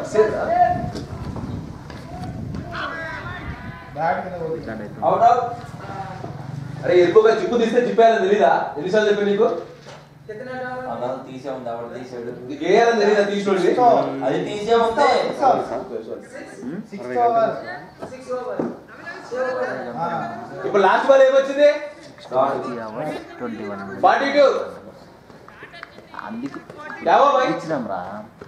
ఇచ్చేదా bat కింద పోతుంది ఇట్లాంటి అయితే. అవుట్ అవుట్ అరే ఎక్కువగా చిక్కు తీస్తే చిప్పేయాలని తెలీదా ఎన్నిసార్లు చెప్పి నీకు అలా తీసే ఉంది ఆవిడ తీసాడు నీకు వేయాలని తెలీదా తీసుకోండి అది తీసే ఉంది ఉమ్, సిక్స్ అరవై ఓవర్ ఇప్పుడు లాస్ట్ బాల్ ఏమొచ్చింది twenty hours twenty one forty two అందుకు యావో బై ఇచ్చినాం రా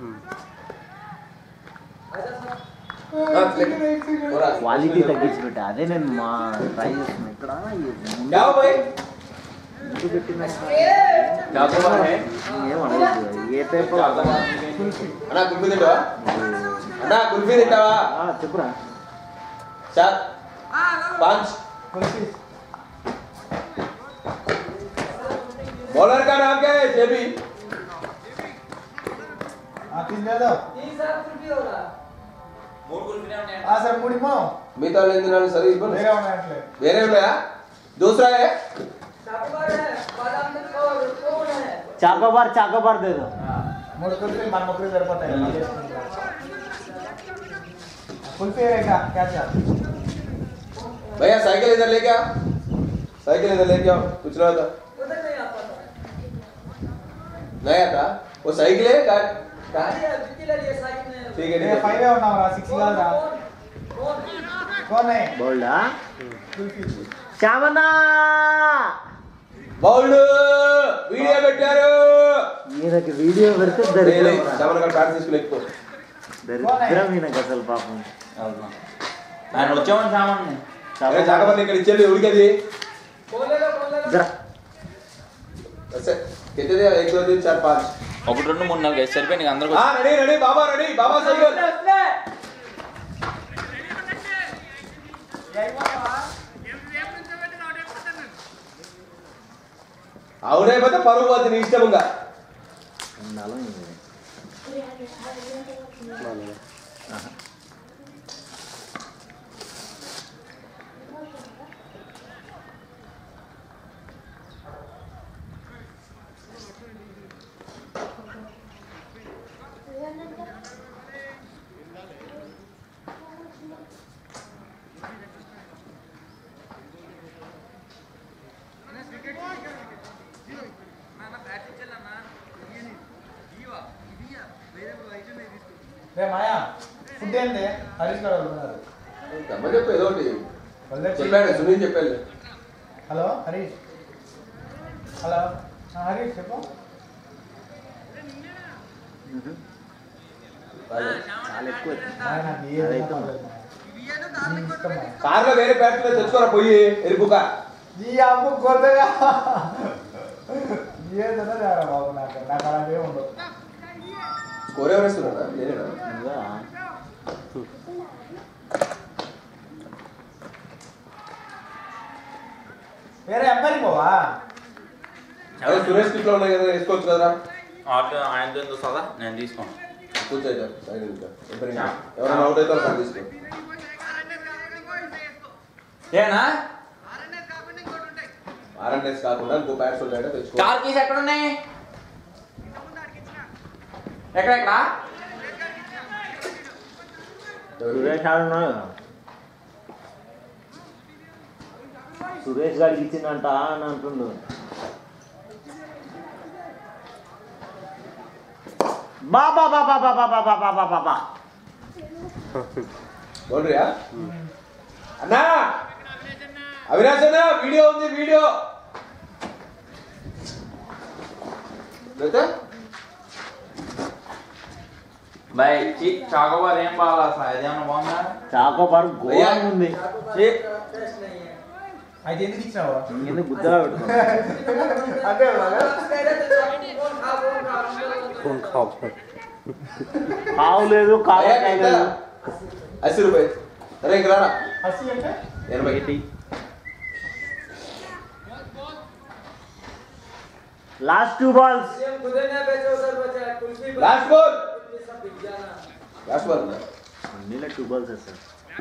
క్వాలిటీ తగ్గించి పెట్టా అదే నేను మా ట్రై చేస్తున్నా ఇక్కడ ఈ ముందు యావో బై ముందు పెట్టిన యావో బై ఏం అడగదు ఏ టైప్ అన్నా కుల్ఫీ తింటావా అన్నా కుల్ఫీ తింటావా చెప్పురా సార్ पांच కుల్ఫీ बॉलर का नाम क्या है जेबी తినలేదు మూడు కుల్ఫీనే ఉన్నాయి ఆ సార్ మూడిమో మిగతా వాళ్ళు ఏం తినాలి సరే ఇవ్వండి వేరే ఉన్నాయట్లే వేరే ఉన్నాయా दूसरा है చాకోబార్ చాకోబార్ దేదో మూడు కుల్ఫీ మన ముగ్గురు సరిపోతాయి మళ్ళీ వేసుకుంటాం. కుల్ఫీ రేఖా క్యాచ్ भैया साइकिल इधर लेके आओ साइकिल इधर लेके आओ कुछ रहा था नहीं आता वो साइकिल है कार कार ठीक है ठीक है ఫైవ్ ఉన్నాం రా సిక్స్ కాదురా కోనే బౌల్డా కుల్ఫీ శ్యామన్నా బౌల్డ్ వీడియో పెట్టారు ఈయనకి వీడియో పెడితే లే, లే, దరిద్రం రా. శ్యామల గారు ప్యాక్ తీసుకుని ఎక్కువ దరిద్రం ఈయనకి అసలు పాపం ఆయన వచ్చామని సామాన్ అరే జాగపల్లి ఇక్కడ ఇచ్చేది ఉడికేది జరా. ऐसे कितने दे एक दो तीन चार पाँच ఒకటి రెండు మూడు నాలుగు ఐదు సరిపోయింది అందరికి हाँ रेडी रेडी बाबा रेडी बाबा साइकिल అవునైపోతే పరుగు పోతుంది నీ ఇష్టముగా ఉండాలో ఇది. రే మాయా ఫుడ్ ఏంది హరీష్ గారు ఉన్నారు అమ్మ చెప్పు ఏదో ఒకటి వాళ్ళే చెప్పాడు సునీల్ చెప్పాడు హలో హరీష్ హలో ఆ, హరీష్ చెప్పు మ్మ్. చాలా ఎక్కువ మాయ నాకు ఏది అదైతే పర్లేదు మాయ. నీ ఇష్టం మాయ. కార్లో వేరే ప్యాకెట్లో తెచ్చుకోరా పోయి ఎరుపుగా ఈ అమ్మ కొత్తగా ఏదైనా తేరా బాబు నాకు నాకు అలాంటివి ఉండవు స్కోర్ ఎవరు వేస్తున్నాడా నేనేనా నువ్వా? వేరే అబ్బాయి పోవా అదే సురేష్ కిట్లో ఉన్నాయి కదా వేసుకోవచ్చు కదరా ఆటో ఆయనతో ఎందుకు సదా నేను తీసుకోను కూర్చోయితే సైడ్ ఇంకా ఎవరైనా ఎవరైనా అవుట్ అయితే వాళ్ళు తీసుకో ఏనా ఆర్ఎన్ఎస్ కాకుండా ఇంకో ప్యాడ్స్ ఉంటాయంటే తెచ్చుకో కార్ కీస్ ఎక్కడ ఉన్నాయి ఎక్కడెక్కడ సురేష్ ఆడున్నాడు కదా. సురేష్ గారికి ఇచ్చిందంట అని అంటుండు బాబా బాబా బాబా బాబా బాబా బాబా బౌండరీయా అన్నా అవినాష్ అన్న వీడియో ఉంది వీడియో అయితే బై చి చాకోబార్ ఏం బాగా ఇదేమన్నా బాగుందా చాకోబార్ ఘోరంగా ఉంది ఛీ, అయితే ఎందుకు ఇచ్చినావు ఎందుకు గుద్దలా పెట్టుకో అంటే కావు లేదు కావాలి భయ్యా, లేదు అస్సీ రూపాయి అరే ఇంక రారా హసి అంటే ఎనభై last two balls last ball last ball అన్నా అన్నిలో టూ బాల్స్ వేస్తారు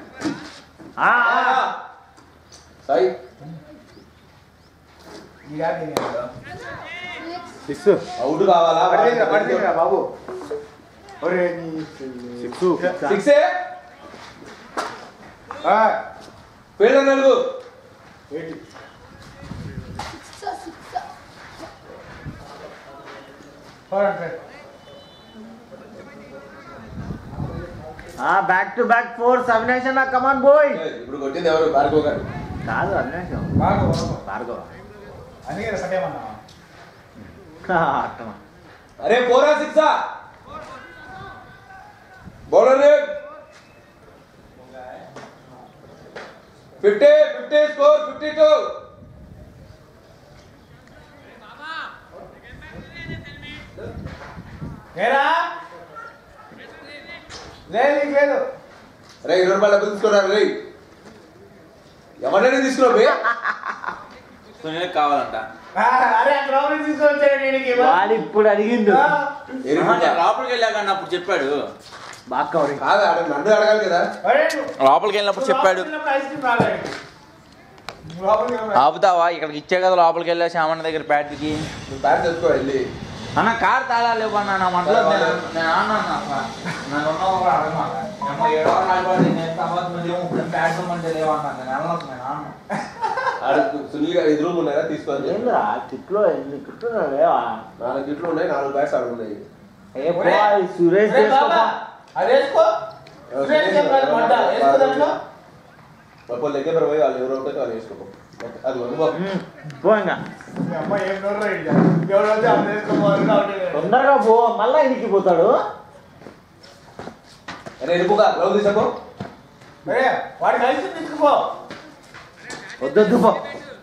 సాయి ఈ గాడి అవుట్ కావాలా బాబు ఒరే నీ సిక్స్ సిక్సే ఫీల్డర్ నలుగు back to back fours Avinash అన్న కమాన్ బాయ్ ఇప్పుడు కొట్టింది ఎవరు భార్గవ్ గారు కాదు అవినాష్ బాగా భార్గవ అందుకే సటేమన్నా అట్టమా అరే ఫోరా సిక్సా bowler fifty fifty score fifty two ఏరా లేదు నీకు లేదు అరే ఇరవై రూపాయలు డబ్బులు తీసుకున్నారు రే ఎవరైనా తీసుకున్నావు బే సునీల్ కావాలంట ఆ, అరే అక్కడ ఎవరు తీసుకొని వచ్చాడు వీడికి వాడు ఇప్పుడు అడిగిండు ఆ, ఏ ఆహా, రూపాయలు? నేను లోపలికి వెళ్ళాక అప్పుడు చెప్పాడు బాగా కవరి కాదు ఆడ నన్ను అడగాలి కదా అరే నువ్వు- లోపలికి వెళ్ళినప్పుడు నువ్వు చెప్పాడు లోపలికి వెళ్ళినప్పుడు ఐస్ క్రీమ్ రాలేదు. నువ్వు లోపలికి వెళ్ళినప్పుడు ఆపుతావా ఇక్కడికి ఇచ్చే కదా లోపలికి వెళ్ళా శ్యామన్న దగ్గర ప్యాట్కి నువ్వు బ్యాట్ తెచ్చుకో వెళ్ళి అన్న కార్ తాళాలు లేవు అన్న నా మంటలో నేను నేను అన్నా నన్ను ఉన్నావు కూడా అడగమాట ఏమో ఏడో రాయబడి నేను తర్వాత మళ్ళీ ఇప్పుడు ప్యాట్ అంటే లేవన్నా నేను వెళ్ళను నేను అన్నా ఆడ సునీల్ గారు ఎదురు ఉన్నారా తీసుకోవాలి ఏంద్రా కిట్లో ఎన్ని కిట్లు లేవా నాలుగు గిట్లు ఉన్నాయి నాలుగు బ్యాట్స్ ఆడ ఉన్నాయి ఏ బాయ్ సురేష్ ఒరే చేసుకో బాబా, అది వేసుకో సురేష్ చెప్పాడు మంట వేసుకో దాంట్లో వాళ్ళు దగ్గర పోయి వాళ్ళు ఎవరు ఉంటే వాళ్ళు వేసుకో అది అనుభవం ఉమ్, పో ఇంకా మీ అమ్మ ఏం నోరు రైడ్ ఎవరు వస్తే అది వేసుకోపోవాలి కాబట్టి తొందరగా పో మళ్ళా ఇంటికి పోతాడు అరే వెళ్ళిపోగా గ్లౌజ్ తీసుకో ఒరే, వాడికి ఐస్ క్రీమ్ తీసుకుపో వద్దొద్దు పో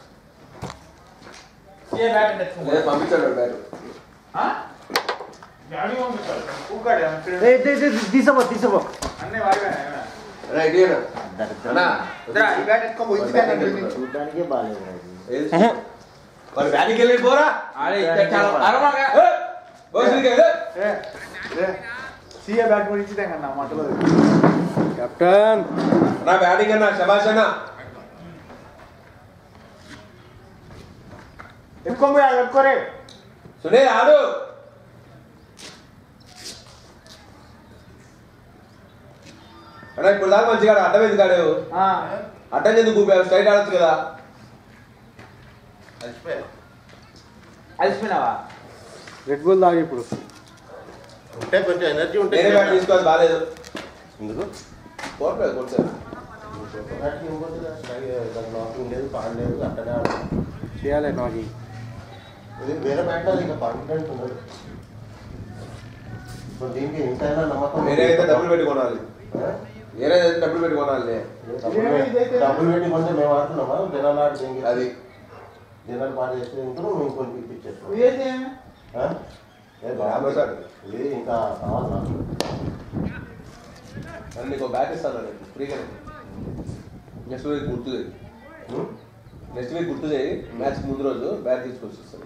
సీఏ బ్యాట్ తెచ్చుకో లేదు పంపించాడు బ్యాట్ ఆ? డాడీ పంపిస్తాడు. ఊకాడు, అక్కడ ఏ, తే, తే, తీసుకోపో తీసుకోపో అన్నీ వాడివే, ఏమైనా? అరే ఇడియనా అన్నా వద్దురా, ఈ బ్యాట్ ఎత్తుకొని పోయి ఇచ్చి బ్యాట్ అంటే చూడడానికే బాగాలేదు ఏది? మరి బ్యాట్కి వెళ్ళి పోరా అరే ఇక్కడ చాలా అరవగా ఏ, ఓ సునీల్ గారు, ఏ. సీఏ బ్యాట్ కూడా ఇచ్చితే కన్నా మాటలో కెప్టెన్ నా బ్యాటింగ్ అన్న శబాష్ అన్న ఎత్తుకొని పోయి అది పెట్టుకోరే సునీల్ ఆడు అన్నా ఇప్పుడు దాకా మంచిగా ఆడు. అడ్డం ఎందుకు ఆడావు అడ్డం ఎందుకు ఊపావు స్ట్రైట్ ఆడొచ్చు కదా అలసిపోయినావా రెడ్ బుల్ తాగి ఇప్పుడు ఉంటే కొంచెం ఎనర్జీ ఉంటే వేరే బ్యాట్ తీసుకోవాలి బాగాలేదు ఎందుకు కోట్లేదు కొట్టారు బ్యాట్కి ఇంకోటి దాని లాకింగ్ లేదు పాడు లేదు అట్టనే ఆడాలి. చేయాలి నాకు ఇది వేరే బ్యాట్లో ఇంకా కాన్ఫిడెంట్ ఉండదు సో దీనికి ఇంతైనా నమ్మకం వేరే అయితే డబ్బులు పెట్టి కొనాలి ఆ? వేరే అయితే డబ్బులు పెట్టి కొనాలి డబ్బులు పెట్టి- డబ్బులు పెట్టి కొంటే మేము ఆడుతున్నామా జనాలు ఆడి దీనికి అది జనాలు పాడు చేస్తే ఇంకా మేము ఇంకొని ఇప్పించేస్తాం ఆ? ఏ బాబు సార్. ఇది ఇంకా కావాలి నాకు నన్ను నీకు బ్యాట్ ఇస్తాను నేను ఫ్రీగా నెక్స్ట్ వీక్ గుర్తు చేయి ఉం? నెక్స్ట్ వీక్ గుర్తు చేయి మ్యాచ్ ముందు రోజు బ్యాట్ తీసుకొచ్చి ఇస్తాను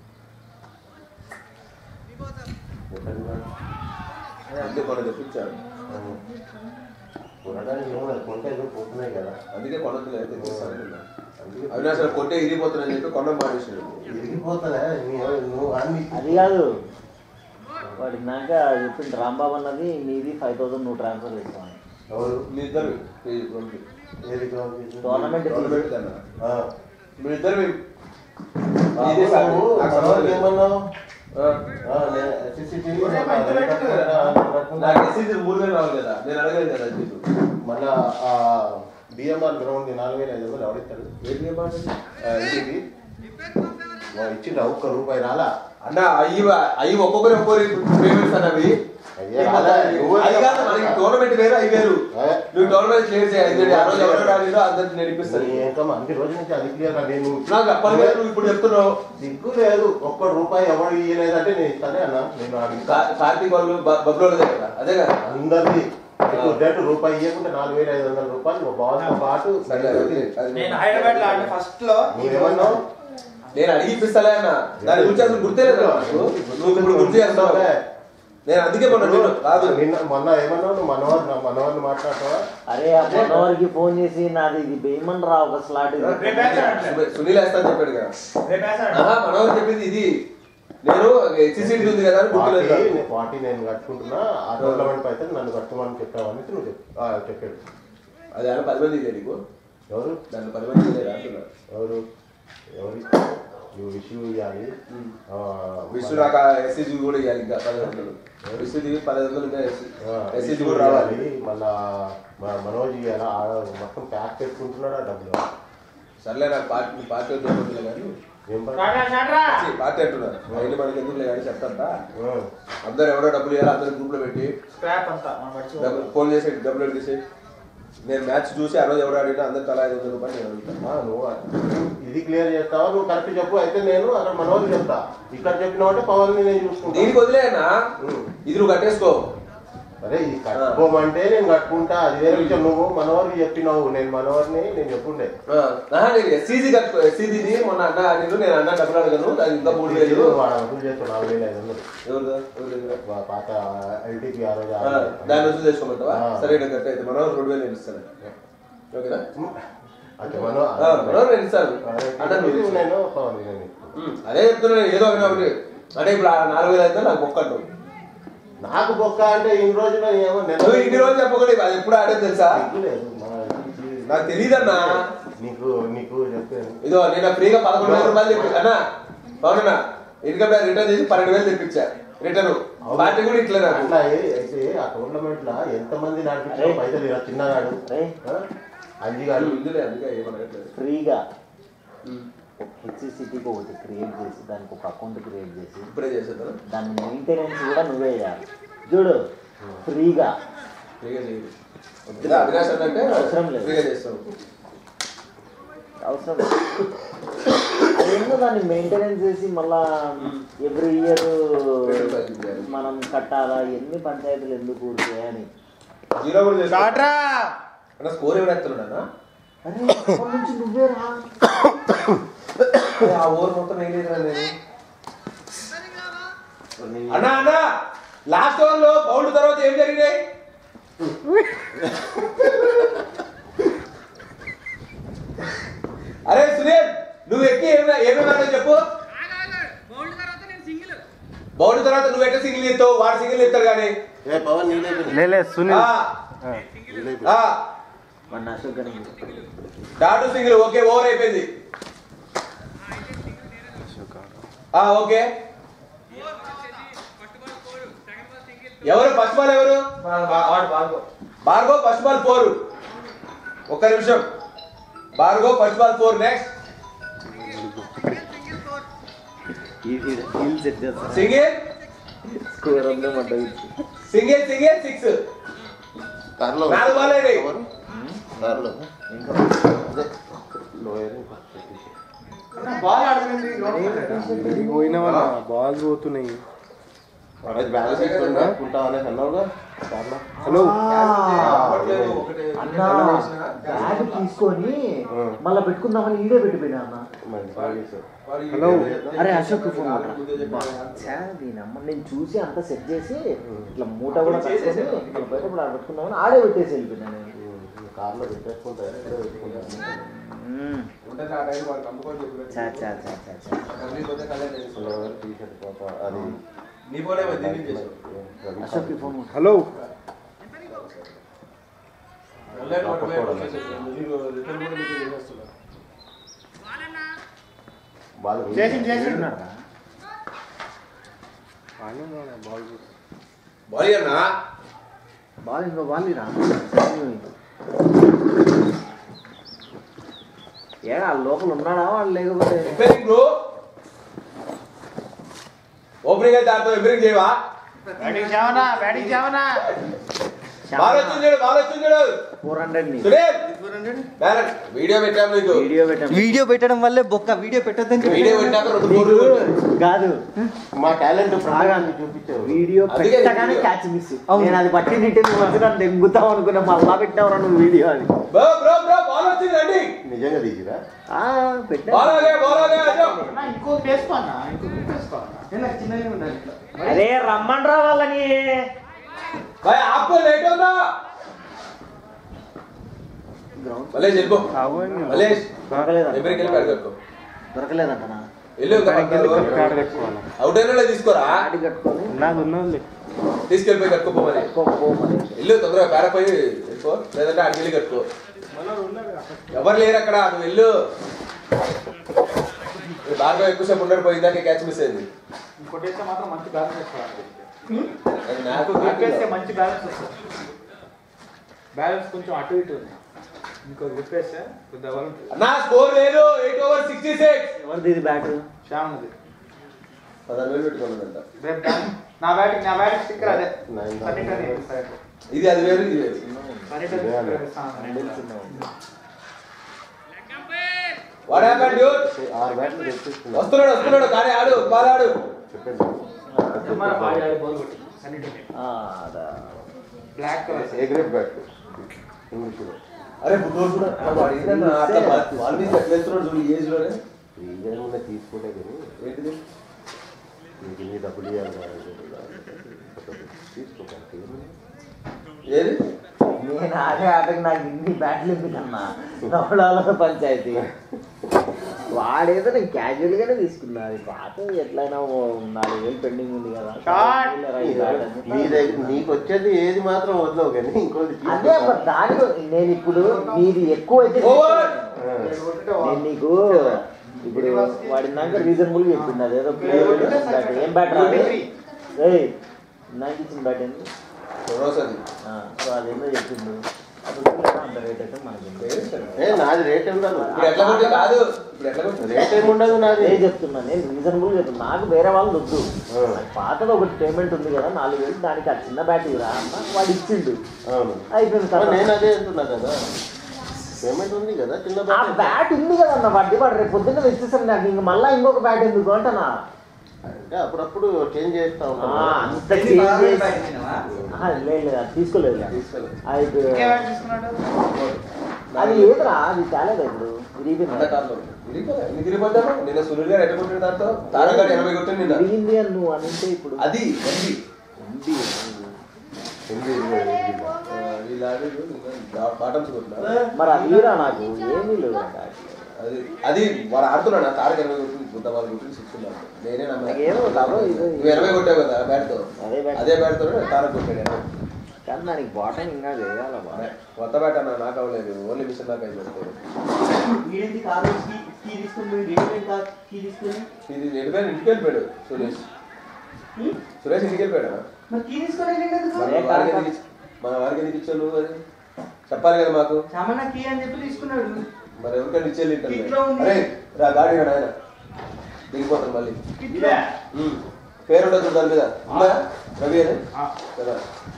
ఎక్కడి బ్యాట్? అందుకే కొన్ని తెప్పించాడు ఆ. కొనడానికి ఏమో కొంటే ఏదో పోతున్నాయి కదా అందుకే కొనద్దు తెప్పిస్తాను అందుకే అవినాశ్ గారు కొంటే ఇరిగిపోతుందని చెప్పి కొనం మానేసాడు ఇరిగిపోతుందా నీ- నువ్వు అన్ని అది కాదు వాడు ఇందాక చెప్పింది రాంబాబు అన్నది నీది ఫైవ్ థౌసండ్ నువ్వు ట్రాన్స్ఫర్ చేస్తావు ఎవరు మీ ఇద్దరు మీ రెండు. ఏది గ్రౌండ్ చేసి? టోర్నమెంట్ గవర్నమెంట్ కన్నా ఆ. మీ ఇద్దరు మీ ఆ, ఇదే సార్ నువ్వు నాకు సంబంధం మనోడికి లేదు. ఏమన్నావు ఆ, ఆ, నేను SCTV ఒరే, ఒక మధ్యలో రెండు పెట్టు. కట్టుకున్నా, కట్టుకున్నా. నాకు ఎస్సీ మూడు వేలు రావాలి కదా నేను అడగలేదు కదా జీతు మళ్ళా ఆ బిఎంఆర్ గ్రౌండ్ నాలుగు వేల ఐదు వందలు ఎవరిస్తారు ఏంటి చెప్పండి ఆ, ఇంటికి వాడు ఇచ్చిండ్రా ఒక్క రూపాయి రాలా అన్న అయ్యి అయ్యి ఒక్కొక్కరు ఒక్కొక్కరి పేమెంట్స్ అన్నవి అయ్యే రాలా నువ్వు అది కాదు మనకి టోర్నమెంట్ వేరు అవి వేరు ఏ? నువ్వు టోర్నమెంట్ క్లియర్ చేయాలి ఆ రోజు ఎవరు ఆడిరో అందరికి నేర్పిస్తాను నీ ఇంకా మంచి రోజు నుంచి అది క్లియర్ నేను నాకు అప్పటి వరకు నువ్వు ఇప్పుడు చెప్తున్నావు సిగ్గు లేదు ఒక్క రూపాయి ఎవరు ఇయ్యలేదంటే నేను ఇస్తానే అన్న నేను అడుగుతా కా- కార్తీక్ వాళ్ళు బ- బబ్లు వాళ్ళదే కదా అదే కదా అందరిది డెట్ రూపాయి ఇవ్వకుంటే నాలుగు వేల ఐదు వందల రూపాయలు నువ్వు బాస్తో పాటు సరే అది అది నేను హైదరాబాద్ లో ఆడిన ఫస్ట్ లో నువ్వేమన్నావు నేను అడిగి ఇప్పిస్తాలే అన్న దాని గురించి అసలు గుర్తే లేదు నాకు. నువ్వు ఇప్పుడు గుర్తు చేస్తావు నేను అందుకే మొన్న నేను కాదు నిన్న మొన్న ఏమన్నావు నువ్వు మనోహర్ నా మనోహర్ని మాట్లాడతావా అరే ఆ మనోహర్కి ఫోన్ చేసి నాది ఇది వేయమని రా ఒక స్లాట్ ఇది రేపు వేస్తాడంట. సునీల్ వేస్తా అని చెప్పాడు కదా రేపు వేస్తాడు. ఆహా, మనోహర్ చెప్పింది ఇది నేను హెచ్సిసిటీ ఉంది కదా అని గుర్తులేదు పార్టీ నాకు. నే- పార్టీ నేను కట్టుకుంటున్నా ఆ టోర్నమెంట్ పైసలు నన్ను కట్టుకోమని చెప్పావని నువ్వు చెప్పు ఆ, చెప్పాడు అది ఆయన పది మంది ఇదే నీకు ఎవరు దాంట్లో పది మంది ఇదే అంటున్నా ఎవరు ఎవరు నువ్వు విషయం ఇవ్వాలి ఆ, విష్ణు నాకు ఎస్సీజీ కూడా ఇవ్వాలి ఇంకా పది వందలు విష్ణు దిగి పది వందలు ఇంకా ఆ, ఎస్సీజీ విషయం కూడా రావాలి ఇవ్వాలి. మళ్ళా మన మనోజ్ ఇవ్వాలా ఆడ మొత్తం ప్యాక్ పెట్టుకుంటున్నాడు ఆ డబ్బులు సర్లే నాకు పార్టీ పార్టీ వద్దు కానీ ఏం పని? షట్రా షట్రా ఛీ, పార్టీ అంటున్నారు అయిన మనకి ఎందుకు కానీ చెప్తా ఆ, అందరు ఎవరో డబ్బులు ఇవ్వాలి అందరు గ్రూప్ లో పెట్టి స్క్రాప్ అంతా మనం మర్చిపో డబ్బులు ఫోన్ చేసి డబ్బులు తీసి నేను మ్యాచ్ చూసి ఆ రోజు ఎవరు ఆడినా అందరు తలా ఐదు వందల రూపాయలు నేను అడుగుతాను ఆ, నువ్వు ఇది క్లియర్ చేస్తావా నువ్వు కరెక్ట్ చెప్పు అయితే నేను అక్కడ మనోజ్ చెప్తా ఇక్కడ చెప్పినావు అంటే పవన్ నేను చూసుకుంటా దీనికి వదిలేనా ఇది నువ్వు కట్టేసుకో అరే ఇది కట్టుకోమంటే నేను కట్టుకుంటా అది వేరే విషయం నువ్వు మనోహర్కి చెప్పినావు నేను మనోహర్ని నేను చెప్పుండే ఆ, ఆహా, నేను ఎస్సీజీ కట్టుకో ఎస్సీజీది మొన్న అన్న నేను నేను అన్న డబ్బులు అడగను అది ఇంకా మూడు వేలు వాడు వసూలు చేస్తాడు నాలుగు వేల ఐదు వందలు ఎవరు ఎవరి దగ్గర? వా- పాత ఎల్టీపీ ఆ రోజు ఆ, ఆరు దాన్ని వసూలు చేసుకోమంటావా ఆ. సరే ఇక్కడ కట్ట అయితే మనం రెండు వేలు నేను ఇస్తాను ఓకేనా అంటే మనో ఆ, మనం నేను ఇస్తాను అంటే నువ్వు ఇది ఇచ్చు. నేను పవన్ నేను ఉమ్, అదే చెప్తున్నాను ఏదో ఒకటి ఒకటి అంటే ఇప్పుడు ఆ నాలుగు వేలు అయితే నాకు బొక్క అంటావు నాకు బొక్క అంటే ఇన్ని రోజులు ఏమో నేను నువ్వు ఇన్ని రోజులు చెప్పకూడదు అది ఎప్పుడు ఆడేది తెలుసా సిగ్గులేదు. మన- నాకు తెలియదన్నా నీకు నీకు చెప్పాను ఇదో నేను ఫ్రీగా పదకొండు వేల రూపాయలు తెప్పి అన్నా అవునన్నా ఇన్కమ్ ట్యాక్స్ రిటర్న్ చేసి పన్నెండు వేలు తెప్పించా రిటర్న్ పార్టీ కూడా ఇట్లే నాకు అట్లా అయి- అయితే ఆ టోర్నమెంట్ లో ఎంత మంది నడిపించిన అరే. పైసలు ఇలా చిన్నగాడు అరే. ఆ? అంజిగాడు ఇందులే అందుకే ఏమనట్లేదు ఫ్రీగా హెచ్సిసిటీకి ఒకటి క్రియేట్ చేసి దానికి ఒక అకౌంట్ క్రియేట్ చేసి ఇప్పుడే చేసేద్దాం దాని మెయింటెనెన్స్ కూడా నువ్వే చేయాలి చూడు ఫ్రీగా ఫ్రీగా చేయదు ఇలా అవినాష్ అంటే అవసరం లేదు. ఫ్రీగా చేస్తాం అవసరం లేదు. అదేందో దాన్ని మెయింటెనెన్స్ చేసి మళ్ళా ఎవ్రీ ఇయర్ రెండు రూపాయలు ఇవ్వాలి. మనం కట్టాలా ఎన్ని పంచాయతీలు ఎందుకు ఊరికే అని జీరో కూడా చేస్తాం అన్న స్కోర్ ఎవరు ఎత్తున్నాడు అన్న అరే అప్పటి నుంచి నువ్వే రా ఆ ఓవర్ మొత్తం వేయలేదురా నేను అన్న అన్న లాస్ట్ ఓవర్ లో బౌల్డ్ తర్వాత ఏం జరిగినాయి అరే సునీల్ నువ్వు ఎక్కి ఏమి ఏమేమన్నా చెప్పు బౌల్డ్ తర్వాత నువ్వు ఎట్లా సింగిల్ ఎత్తావు వాడు సింగిల్ ఎత్తారు కానీ ఏ పవన్ నీళ్ళే లేలే సునీల్ ఆ, మన అశోక్ గారి డాటు సింగిల్ ఓకే ఓవర్ అయిపోయింది ఆ ఓకే ఎవరు ఫస్ట్ బాల్ ఎవరు వాడు బాగు భార్గవ్ ఫస్ట్ బాల్ ఫోర్ ఒక్క నిమిషం Bhargav first ball four next హీల్ సెట్ చేస్తా సింగిల్ స్కోర్ అంతా మంట సింగిల్ సింగిల్ సిక్స్ కార్లో నాలుగు బాల్ అయినాయి కార్లో ఇంకా లోయర్ బాల్ ఆడుతుంది పోయిన వాళ్ళ బాల్స్ పోతున్నాయి బ్యాలెన్స్ తీసుకొని కట్టుకుంటావు అనేసి అన్నావుగా కార్లో హలో అన్న బ్యాగ్ తీసుకొని మళ్ళీ పెట్టుకుందామని ఈడే పెట్టిపోయినా అన్న మంచి బాగా చేశావు. హలో అరే అశోక్ ఫోన్ దీనమ్మ నేను చూసి అంతా సెట్ చేసి ఇట్లా మూట కూడా కట్టుకొని మళ్ళీ బయట కూడా పెట్టుకుందామని ఆడే పెట్టేసి వెళ్ళిపోయినా నేను ఉమ్, కార్లో పెట్టేసుకుంటా ఎక్కడ పెట్టుకుంటా మ్మ్. ఉంటుంది ఆ టైం వాళ్ళు కమ్ముకొని చెప్పినట్టు. చా చా చా చా చా కర్రీ పోతే కళ్యాణ్ చేస్తాడు. లోయర్ టీ షర్ట్ పాప అది నీ ఫోనే మరి దీనికి చేసావు. అశోక్ ఫోన్ హలో కళ్యాణ్ వాడు పోయి వచ్చేసేసాడు. నీకు రిటర్న్ కూడా నీకు చేసేస్తున్నా. బాల్ చేసిండు చేసిండు బాల్ బాడీ అన్నా బాల్ ఇంకో బాల్ రా ఏడా లోపల ఉన్నాడా వాడు లేకపోతే ఎంపైరింగ్ బ్రో ఓపెనింగ్ అయితే ఆడుతావు ఎంపైరింగ్ చేయవా బ్యాటింగ్ చావనా బ్యాటింగ్ చావనా బాల్ వచ్చింది చూడు బాల్ వచ్చింది చూడు four hundred Sunil balance video పెట్టాం నీకు వీడియో పెట్టాం వీడియో పెట్టడం వల్లే బొక్క వీడియో పెట్టద్దని వీడియో పెట్టాక రెండు నీకు కోట్లు కాదు మా టాలెంట్ ప్రకారం చూపించావు వీడియో అందుకే పెట్టగానే వీడియో. క్యాచ్ మిస్ నేను అది పట్టి నిట్టి నువ్వు వచ్చి నన్ను దెంగుతావు అనుకున్నా మళ్ళా పెట్టావురా నువ్వు వీడియో అది బ్రో బ్రో బ్రో బాల్ వచ్చింది రండి నిజంగా తీసిరా ఆ, పెట్టా బాల్ ఆగే బాల్ ఆగే అజో అన్నా, ఇంకో వేసుకో అన్న ఇంకో వేసుకో అన్న నాకు చిన్నగా ఉండాలి ఇట్లా అరే రమ్మన్రా వాళ్ళని भाई आपको लेट होगा గ్రౌండ్ మలేష్ వెళ్ళిపో అవన్నీ మలేష్ దొరకలేదా ఎవరికి వెళ్ళి పెడతారు దొరకలేదంటనా వెళ్ళు ఇంకా పక్కన. కాడ కట్టుకోవాలి అవుట్ అయిన వాళ్ళే తీసుకోరా ఆడి కట్టుకొని నాది ఉన్నది తీసుకెళ్ళిపోయి కట్టుకోపోమని కట్టుకోపోమని వెళ్ళు తొందరగా పేరపోయి వెళ్ళిపో లేదంటే ఆడికి వెళ్ళి కట్టుకో ఎవరు లేరు అక్కడ నువ్వు వెళ్ళు బాగా ఎక్కువసేపు ఉండడు పోయిందాక క్యాచ్ మిస్ అయింది కొట్టేస్తే మాత్రం మంచి బ్యాలెన్స్ వేసుకోవాలి అది నాకు విప్పేస్తే మంచి బ్యాలెన్స్ వస్తుంది బ్యాలెన్స్ కొంచెం అటు ఇటు ఉంది ఇంకో విప్పేస్తే కొద్దిగా బలం ఉంటుంది అన్నా స్కోర్ లేదు ఎయిట్ ఓవర్ సిక్స్టీ సిక్స్ ఎవరిది ఇది బ్యాట్ శ్యామ్ ఉంది పదహారు వేలు పెట్టుకున్నదంట రేపు బ్యాట్ నా బ్యాట్ నా బ్యాట్ స్టిక్కర్ అదే నైన్ సన్నిటన్ ఇది అది వేరు ఇది వేరు సన్నిటన్ స్టిక్కర్ ఇస్తాను వాట్ హ్యాపెన్ డ్యూడ్ ఆరు బ్యాట్లు తెప్పిస్తున్నా వస్తున్నాడు వస్తున్నాడు కానీ ఆడు బాల్ ఆడు చెప్పండి మన బాడీ ఆడే బాల్ కొట్టి సన్నిటన్ black colour A grade bat ఇంగ్లీష్లో అరే బుద్ధోడు కూడా వాడు ఏంటన్నా అట్లా బాల్- బాల్ మీద ఎట్లా వేస్తున్నాడు చూడు ఈ ఏజ్ లోనే ఫ్రీగా ఉన్న తీసుకోలే కానీ ఏంటిది నీకు నీ డబ్బులు ఇవ్వాలి కదా. తీసుకోకండి ఏది నేను ఆడే ఆటకి నాకు ఇన్ని బ్యాట్లు ఎందుకన్నా నవడాల పంచాయతీ వాడేదో నేను క్యాజువల్ గానే తీసుకున్నా అది పాత ఎట్లయినా ఓ నాలుగు వేలు పెండింగ్ ఉంది కదా Shot! ఈ bat అని. నీ దగ్గర నీకు వచ్చేది ఏది మాత్రం వదలవు కానీ ఇంకోటి అదే తీసుకో. మరి దానికి నేను ఇప్పుడు నీది ఎక్కువ అయితే Over! ఆ. నేను నీకు ఇప్పుడు వాడినాక రీజనబుల్ చెప్పింది అదేదో బ్యాట్ ఏం బ్యాట్ రా ఏయ్ నాకు ఇచ్చిన బ్యాట్ ఏంది రోజు అది ఆ, సో అదేందో చెప్పిండు అప్పుడు అంత రేట్ అయితే మనకి ఏ నాది రేట్ ఉండదు ఇప్పుడు ఎట్లా కొట్టి కాదు ఇప్పుడు ఎట్లా కొట్టి రేట్ ఏమి ఉండదు నాది నేను చెప్తున్నా నేను రీజనబుల్ చెప్తున్నా నాకు వేరే వాళ్ళు వద్దు ఆ. నాకు పాతది ఒకటి పేమెంట్ ఉంది కదా నాలుగు వేలు దానికి ఆ చిన్న బ్యాట్ ఇరా అన్న వాడు ఇచ్చిండు అవును అయిపోయింది మరి కదా నేను అదే అంటున్నా కదా పేమెంట్ ఉంది కదా చిన్న ఆ బ్యాట్ బ్యాట్ ఉంది కదా అన్న వాడి వాడు రేపు పొద్దున్న తెచ్చేసాను నాకు ఇంక మళ్ళీ ఇంకొక బ్యాట్ ఎందుకు అంటనా అంటే అప్పుడప్పుడు చేంజ్ చేస్తా ఆ, ఉంటాను అంత change చేసి- ఆహా, లేదు లేదు అది తీసుకోలేదు తీసుకోలేదు. అది ఇంకే బ్యాట్ తీసుకున్నాడు అది ఏదిరా అది తేలేదు ఇప్పుడు అంత విరిగింది కార్లో ఇరిగిపోలే ఎందుకు ఇరిగిపోతాను నిన్న సునీల్ గారు ఎట్లా కొట్టిన దాంతో తారగాడు ఎనభై కొట్టిన నిన్న విరిగింది అని నువ్వు అంటే ఇప్పుడు అది అది ఉంది. హిందీ ఇదిగో, ఇది. వీళ్ళు ఆడేది బాటమ్స్ కొట్టిన మరి అది రా నాకు ఏమీ లేవు నాకు. అది అది వాడు ఆడుతున్నాడు తారక ఎనభై కొట్టి గుద్ద వాళ్ళు కొట్టి సిక్స్ ఉన్నాడు నేనే నమ్మను. నాకేమో లాభం ఇది- నువ్వు ఎనభై కొట్టావు కదా బ్యాట్ తో అదే bat. అదే బ్యాట్ తో తారక కొట్టాడు ఎనభై. కానీ దానికి బాటం ఇంకా చేయాలి బాగా కొత్త బ్యాట్ అన్న నాకు అవ్వలేదు ఓన్లీ మిషన్ దాకా అయిపోతుంది వీడేంటి కారు కీ కీ తీసుకుని పోయి డెలివరీ కార్ కీ తీసుకుని ఇది వెళ్ళిపోయాడు ఇంటికి వెళ్ళిపోయాడు సురేష్ హ్మ్? సురేష్ ఇంటికి వెళ్ళిపోయాడా మరి కీ తీసుకొని వెళ్ళిండు ఎందుకు? మన వారికి ఎందుకు ఇచ్చ- మన వారికి ఎందుకు ఇచ్చావు నువ్వు అది చెప్పాలి కదా మాకు సామాన్య కీ అని చెప్పి తీసుకున్నాడు మరి ఎవరికైనా ఇచ్చేది ఇంట్లో ఉంది. అరే రా గాడి రా నాయన దిగిపోతాను మళ్ళీ ఇదే ఉమ్. పేరు ఉండదు దాని మీద ఉందా రవి అని కదా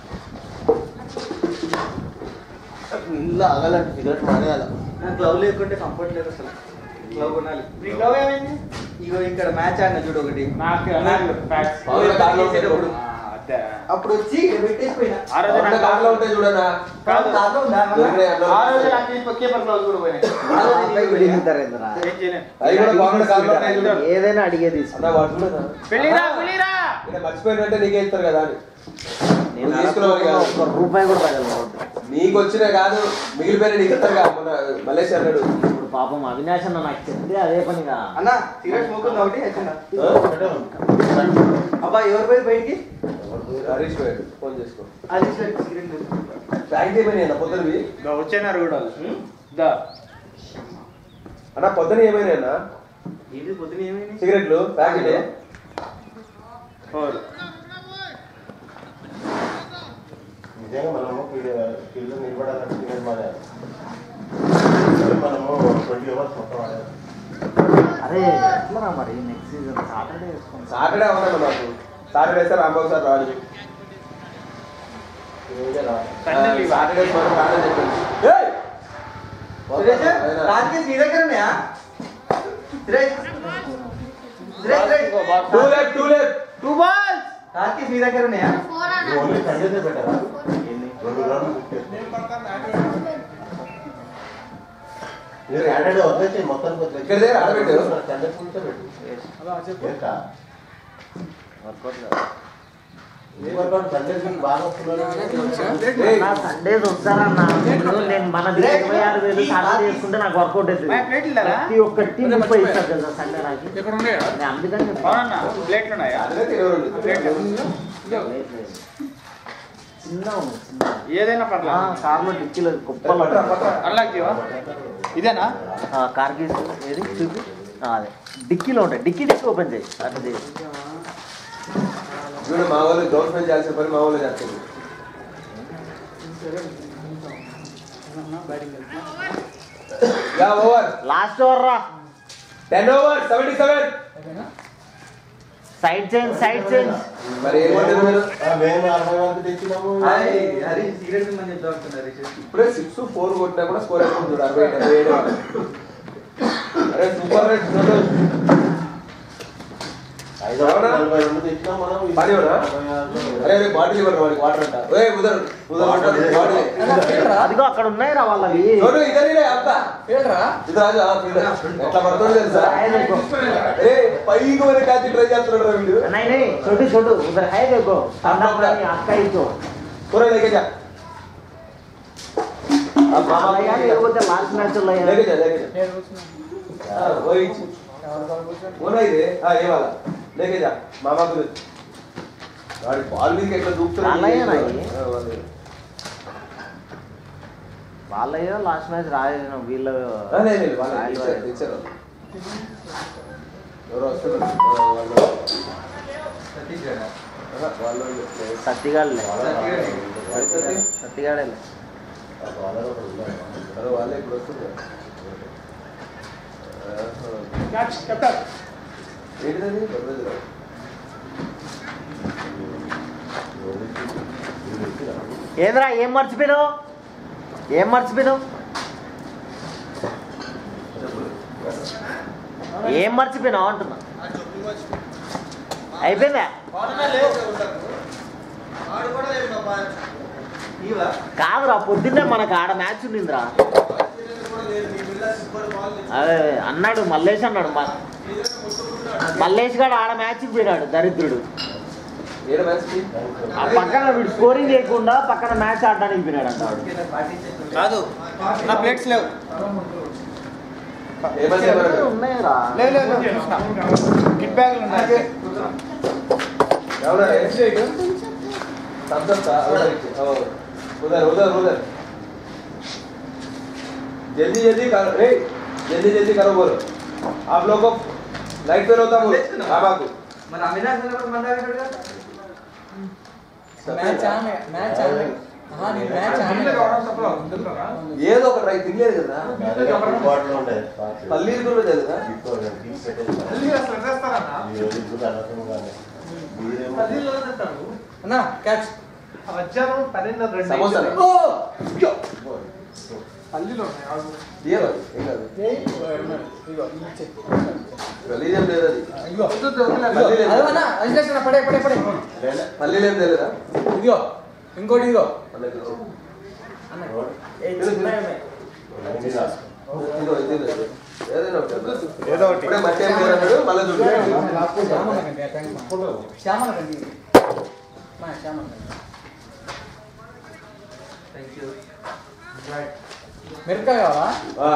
ఇల్లు ఆగాలంటే సిగరెట్ మానేయాల నాకు గ్లవ్ లేకుంటే కంఫర్ట్ లేదు అసలు గ్లవ్ కొనాలి నీ గ్లవ్ ఏమైంది ఇగో ఇక్కడ మ్యాచ్ ఆడిన చూడు ఒకటి నాకు నాకు ఫ్యాక్స్ పవన్ కార్లో ఉంటాయి చేసేటప్పుడు. చూడు. అదే అప్పుడు వచ్చి ఇక్కడ పెట్టేసిపోయినా ఆ రోజు పవన్ నాకు కార్లో ఉంటాయి చూడన్నా కాదు కార్లో ఉందా మళ్ళా? దొరికినాయి అన్న. ఆ రోజు నాకు కీపర్ గ్లౌజ్ కూడా పోయినాయి ఆ అబ్బాయి విడిగితారు ఏందిరా? ఏం చేయలేను అవి కూడా పవన్ కార్లో ఉంటాయి చూడు ఏదైనా అడిగే అన్న తీసుకున్నా వాడు చూడనా పెళ్ళిరా పెళ్ళిరా ఇక్కడ మర్చిపోయినట్టే నీకే ఇస్తారు కదా అని నేను నువ్వు తీసుకున్నావు అడగకుండా కాదు. ఒక్క రూపాయి కూడా తగలవద్దు నీకు వచ్చిన కాదు మిగిలిపోయిన నీకు ఇస్తారు కదా మన మలేష్ అన్నాడు ఇప్పుడు పాపం అవినాష్ అన్న నాకు చెప్తే అదే పనిగా అన్న సిగరెట్ స్మోక్ ఉంది ఒకటి వచ్చిందా ఆ? అబ్బా ఎవరు పోయి బయటికి హరీష్ పోయాడు ఫోన్ చేసుకో అది సిగరెట్ లేదు. ప్యాక్ ఏమైనా అన్న పొద్దునవి వచ్చేనారు కూడా వాళ్ళు. దా అన్న పొద్దున ఏమైనా అన్న ఏంటి పొద్దున ఏమైంది సిగరెట్లు ప్యాకెట్ ఫోర్ నిజంగా మనము ఫీల్డ్ నిలబడాలంటే సిగరెట్ మానేయాలి మనము ట్వంటీ అవర్స్ మొత్తం ఆడాలి అరే ఎట్లా మరి నెక్స్ట్ సీజన్ సాటర్డే వేసుకుంటా సాటర్డే అవునన్న మాకు సాటర్డే సార్ రాంబాబు సార్ రాడు ఇదే రా. Sunday leave. సాటర్డే మనం రాడని చెప్పండి ఏయ్! సురేష్ ఆయన- రాజకీయ నీ దగ్గర ఉన్నాయా Suresh Suresh Suresh two left two left two balls రాజకీయ నీ దగ్గర ఉన్నాయా నువ్వు ఓన్లీ సండేనే పెట్టారా రెండు గ్రాములు బుక్ చేసుకో. మీరు సాటర్డే వదిలేసి మొత్తానికి వదిలేసి. ఇక్కడ దగ్గర ఆడబెట్టు. సండే పూటే పెట్టు ఏంటా? వర్కౌట్ కాదు సండే బాగా వస్తున్నారు ఏయ్, నా సండేస్ వస్తారన్న ఇప్పుడు నేను మన దగ్గర ఇరవై ఆరు వేలు సాలరీ చేసుకుంటే నాకు వర్కౌట్ అవుతుంది ప్లేట్ ఇల్లారా? ప్రతి ఒక్కటి ముప్పై ఇస్తారు కదా సండే నాకు ఇక్కడ ఉన్నాయా నేను అందుకని చెప్తాను. అవునన్నా ప్లేట్లు ఉన్నాయా అదే ఇరవై రెండు. లేదు, లేదు. చిన్న ఉంది, చిన్న ఉంది. ఏదైనా ఆ, పర్లేదు కార్లో డిక్కీలో కుప్పలు పట్టరా, పట్టరా. అన్లాక్ చేయవా ఇదేనా ఆ, కార్ కీస్ ఏది చూపి ఆ, అదే డిక్కీలో ఉంటాయి డిక్కీ డిక్కీ ఓపెన్ చేయి అట్లా చేయి చూడు మా వాళ్ళు గవర్నమెంట్ చేయాల్సిన పని మా వాళ్ళు చేస్తుంది యా ఓవర్ లాస్ట్ ఓవర్ రా ten over seventy seven side change side change మరి ఏమంటారు మీరు మేము అరవై వరకు తెచ్చినాము ఇప్పుడే సిక్స్ ఫోర్ కొట్టినా కూడా స్కోర్ వేసుకుని చూడు అరవై డెబ్బై ఏడు అరే సూపర్ రేట్ చూడు ఐదు వందల నలభై రెండు తెచ్చినాం మనం పని ఇవ్వరా? అరవై ఆరు. అరే అరే బాటిల్ ఇవ్వరు వాడికి వాటర్ అంట ఏ ఉదర్ ఉదర్ బాటిల్ అదిగో అక్కడ ఉన్నాయి రా వాళ్ళవి చూడు ఇదరే అంత ఇది రాజు ఆ, ఫీల్డర్. ఎట్లా పడుతుందో తెలుసా ఏ పైకి మరి కాచి ట్రై చేస్తున్నాడు రా వీడు नहीं नहीं छोटी छोटू उधर है देखो ठंडा पानी आपका ही तो पूरा लेके जा अब मामा मामा यार ये बोलते लास्ट मैच चल रहा लेके है जा लेके जा हाँ, वही वो नहीं रे हाँ ये वाला लेके जा मामा को दे गाड़ी बॉल भी कैसे दूसरे वाला ही है ना ये? वाले వాళ్ళయ్యో లాస్ట్ మ్యాచ్ రాలేదు వీళ్ళ हाँ, नहीं नहीं वाले రాయల్ टीचर వారే. टीचर ఎవరో వస్తున్నారు ఆ, వాళ్ళు ఆహా, వాళ్ళు సత్తిగాడులే మరి సత్తి? సత్తిగాడే వాళ్ళలో ఒకడు ఉన్నాడు. అరే వాళ్ళే ఇప్పుడు వస్తున్నారు ఏంటిది బర్రెదురా? ఏంద్రా ఏం మర్చిపోయినావు ఏం మర్చిపోయినావు ఏం మర్చిపోయినావు అంటున్నా అయిపోయిందా కాదురా పొద్దున్నే మనకు ఆడ మ్యాచ్ ఉండిందిరా అదే అన్నాడు మల్లేష్ అన్నాడు మ- మల్లేష్ గాడు ఆడ మ్యాచ్కి పోయినాడు దరిద్రుడు ఏడ మ్యాచ్ కి? ఆ పక్కన వీడు స్కోరింగ్ చేయకుండా పక్కన మ్యాచ్ ఆడడానికి పోయినాడు అంటాడు కాదు నా ప్లేట్స్ లేవు ఏ మ్యాచ్ ఏమన్నాడు? ఉన్నాయిరా లేవు లేవు లేవు చూసిన కిట్ బ్యాగులు ఉన్నాయి ఎవరా? thumbs up था उधर ओ, उधर उधर उधर जल्दी जल्दी करो ए जल्दी जल्दी करो बोलो आप लोग को लाइट पे होता बोलो बाबा को మ్యాచ్ ఆమె మ్యాచ్ ఆమె ఆహా, నీ మ్యాచ్ ఆమె ఏదో ఒక ట్రై తినలేదు కదా నా దగ్గర ఫుల్ బాటిల్ ఉండే బాటిల్. పల్లీలు కూడా లేదు ఇప్పుడు నేను తీసి పెట్టేసి ఈ రోజు ఇప్పుడు అనవసరంగానే. మీరేమో అన్నా క్యాచ్ సమోసా ये वाली ఏం కాదు పల్లీలు ఏం లేదు అది ఇదిగో పల్లీలు ఏం అదో లేదు. అన్నా అంజలేసిన పడే పడే పడే లేదా? పల్లీలు ఏం తెలియదా ఇదిగో ఇంకోటి ఇదిగో ఉండినా? ఇదిగో ఇది ఇది. ఏదైనా ఒకటి. ఏదో ఒకటి ఇప్పుడే మట్టి ఏం లేదు అన్నాడు మళ్ళీ చూడు శ్యామల కండి థ్యాంక్స్ శ్యామల కండి మా శ్యామల కండి మిరపకాయ కావాలా ఆ.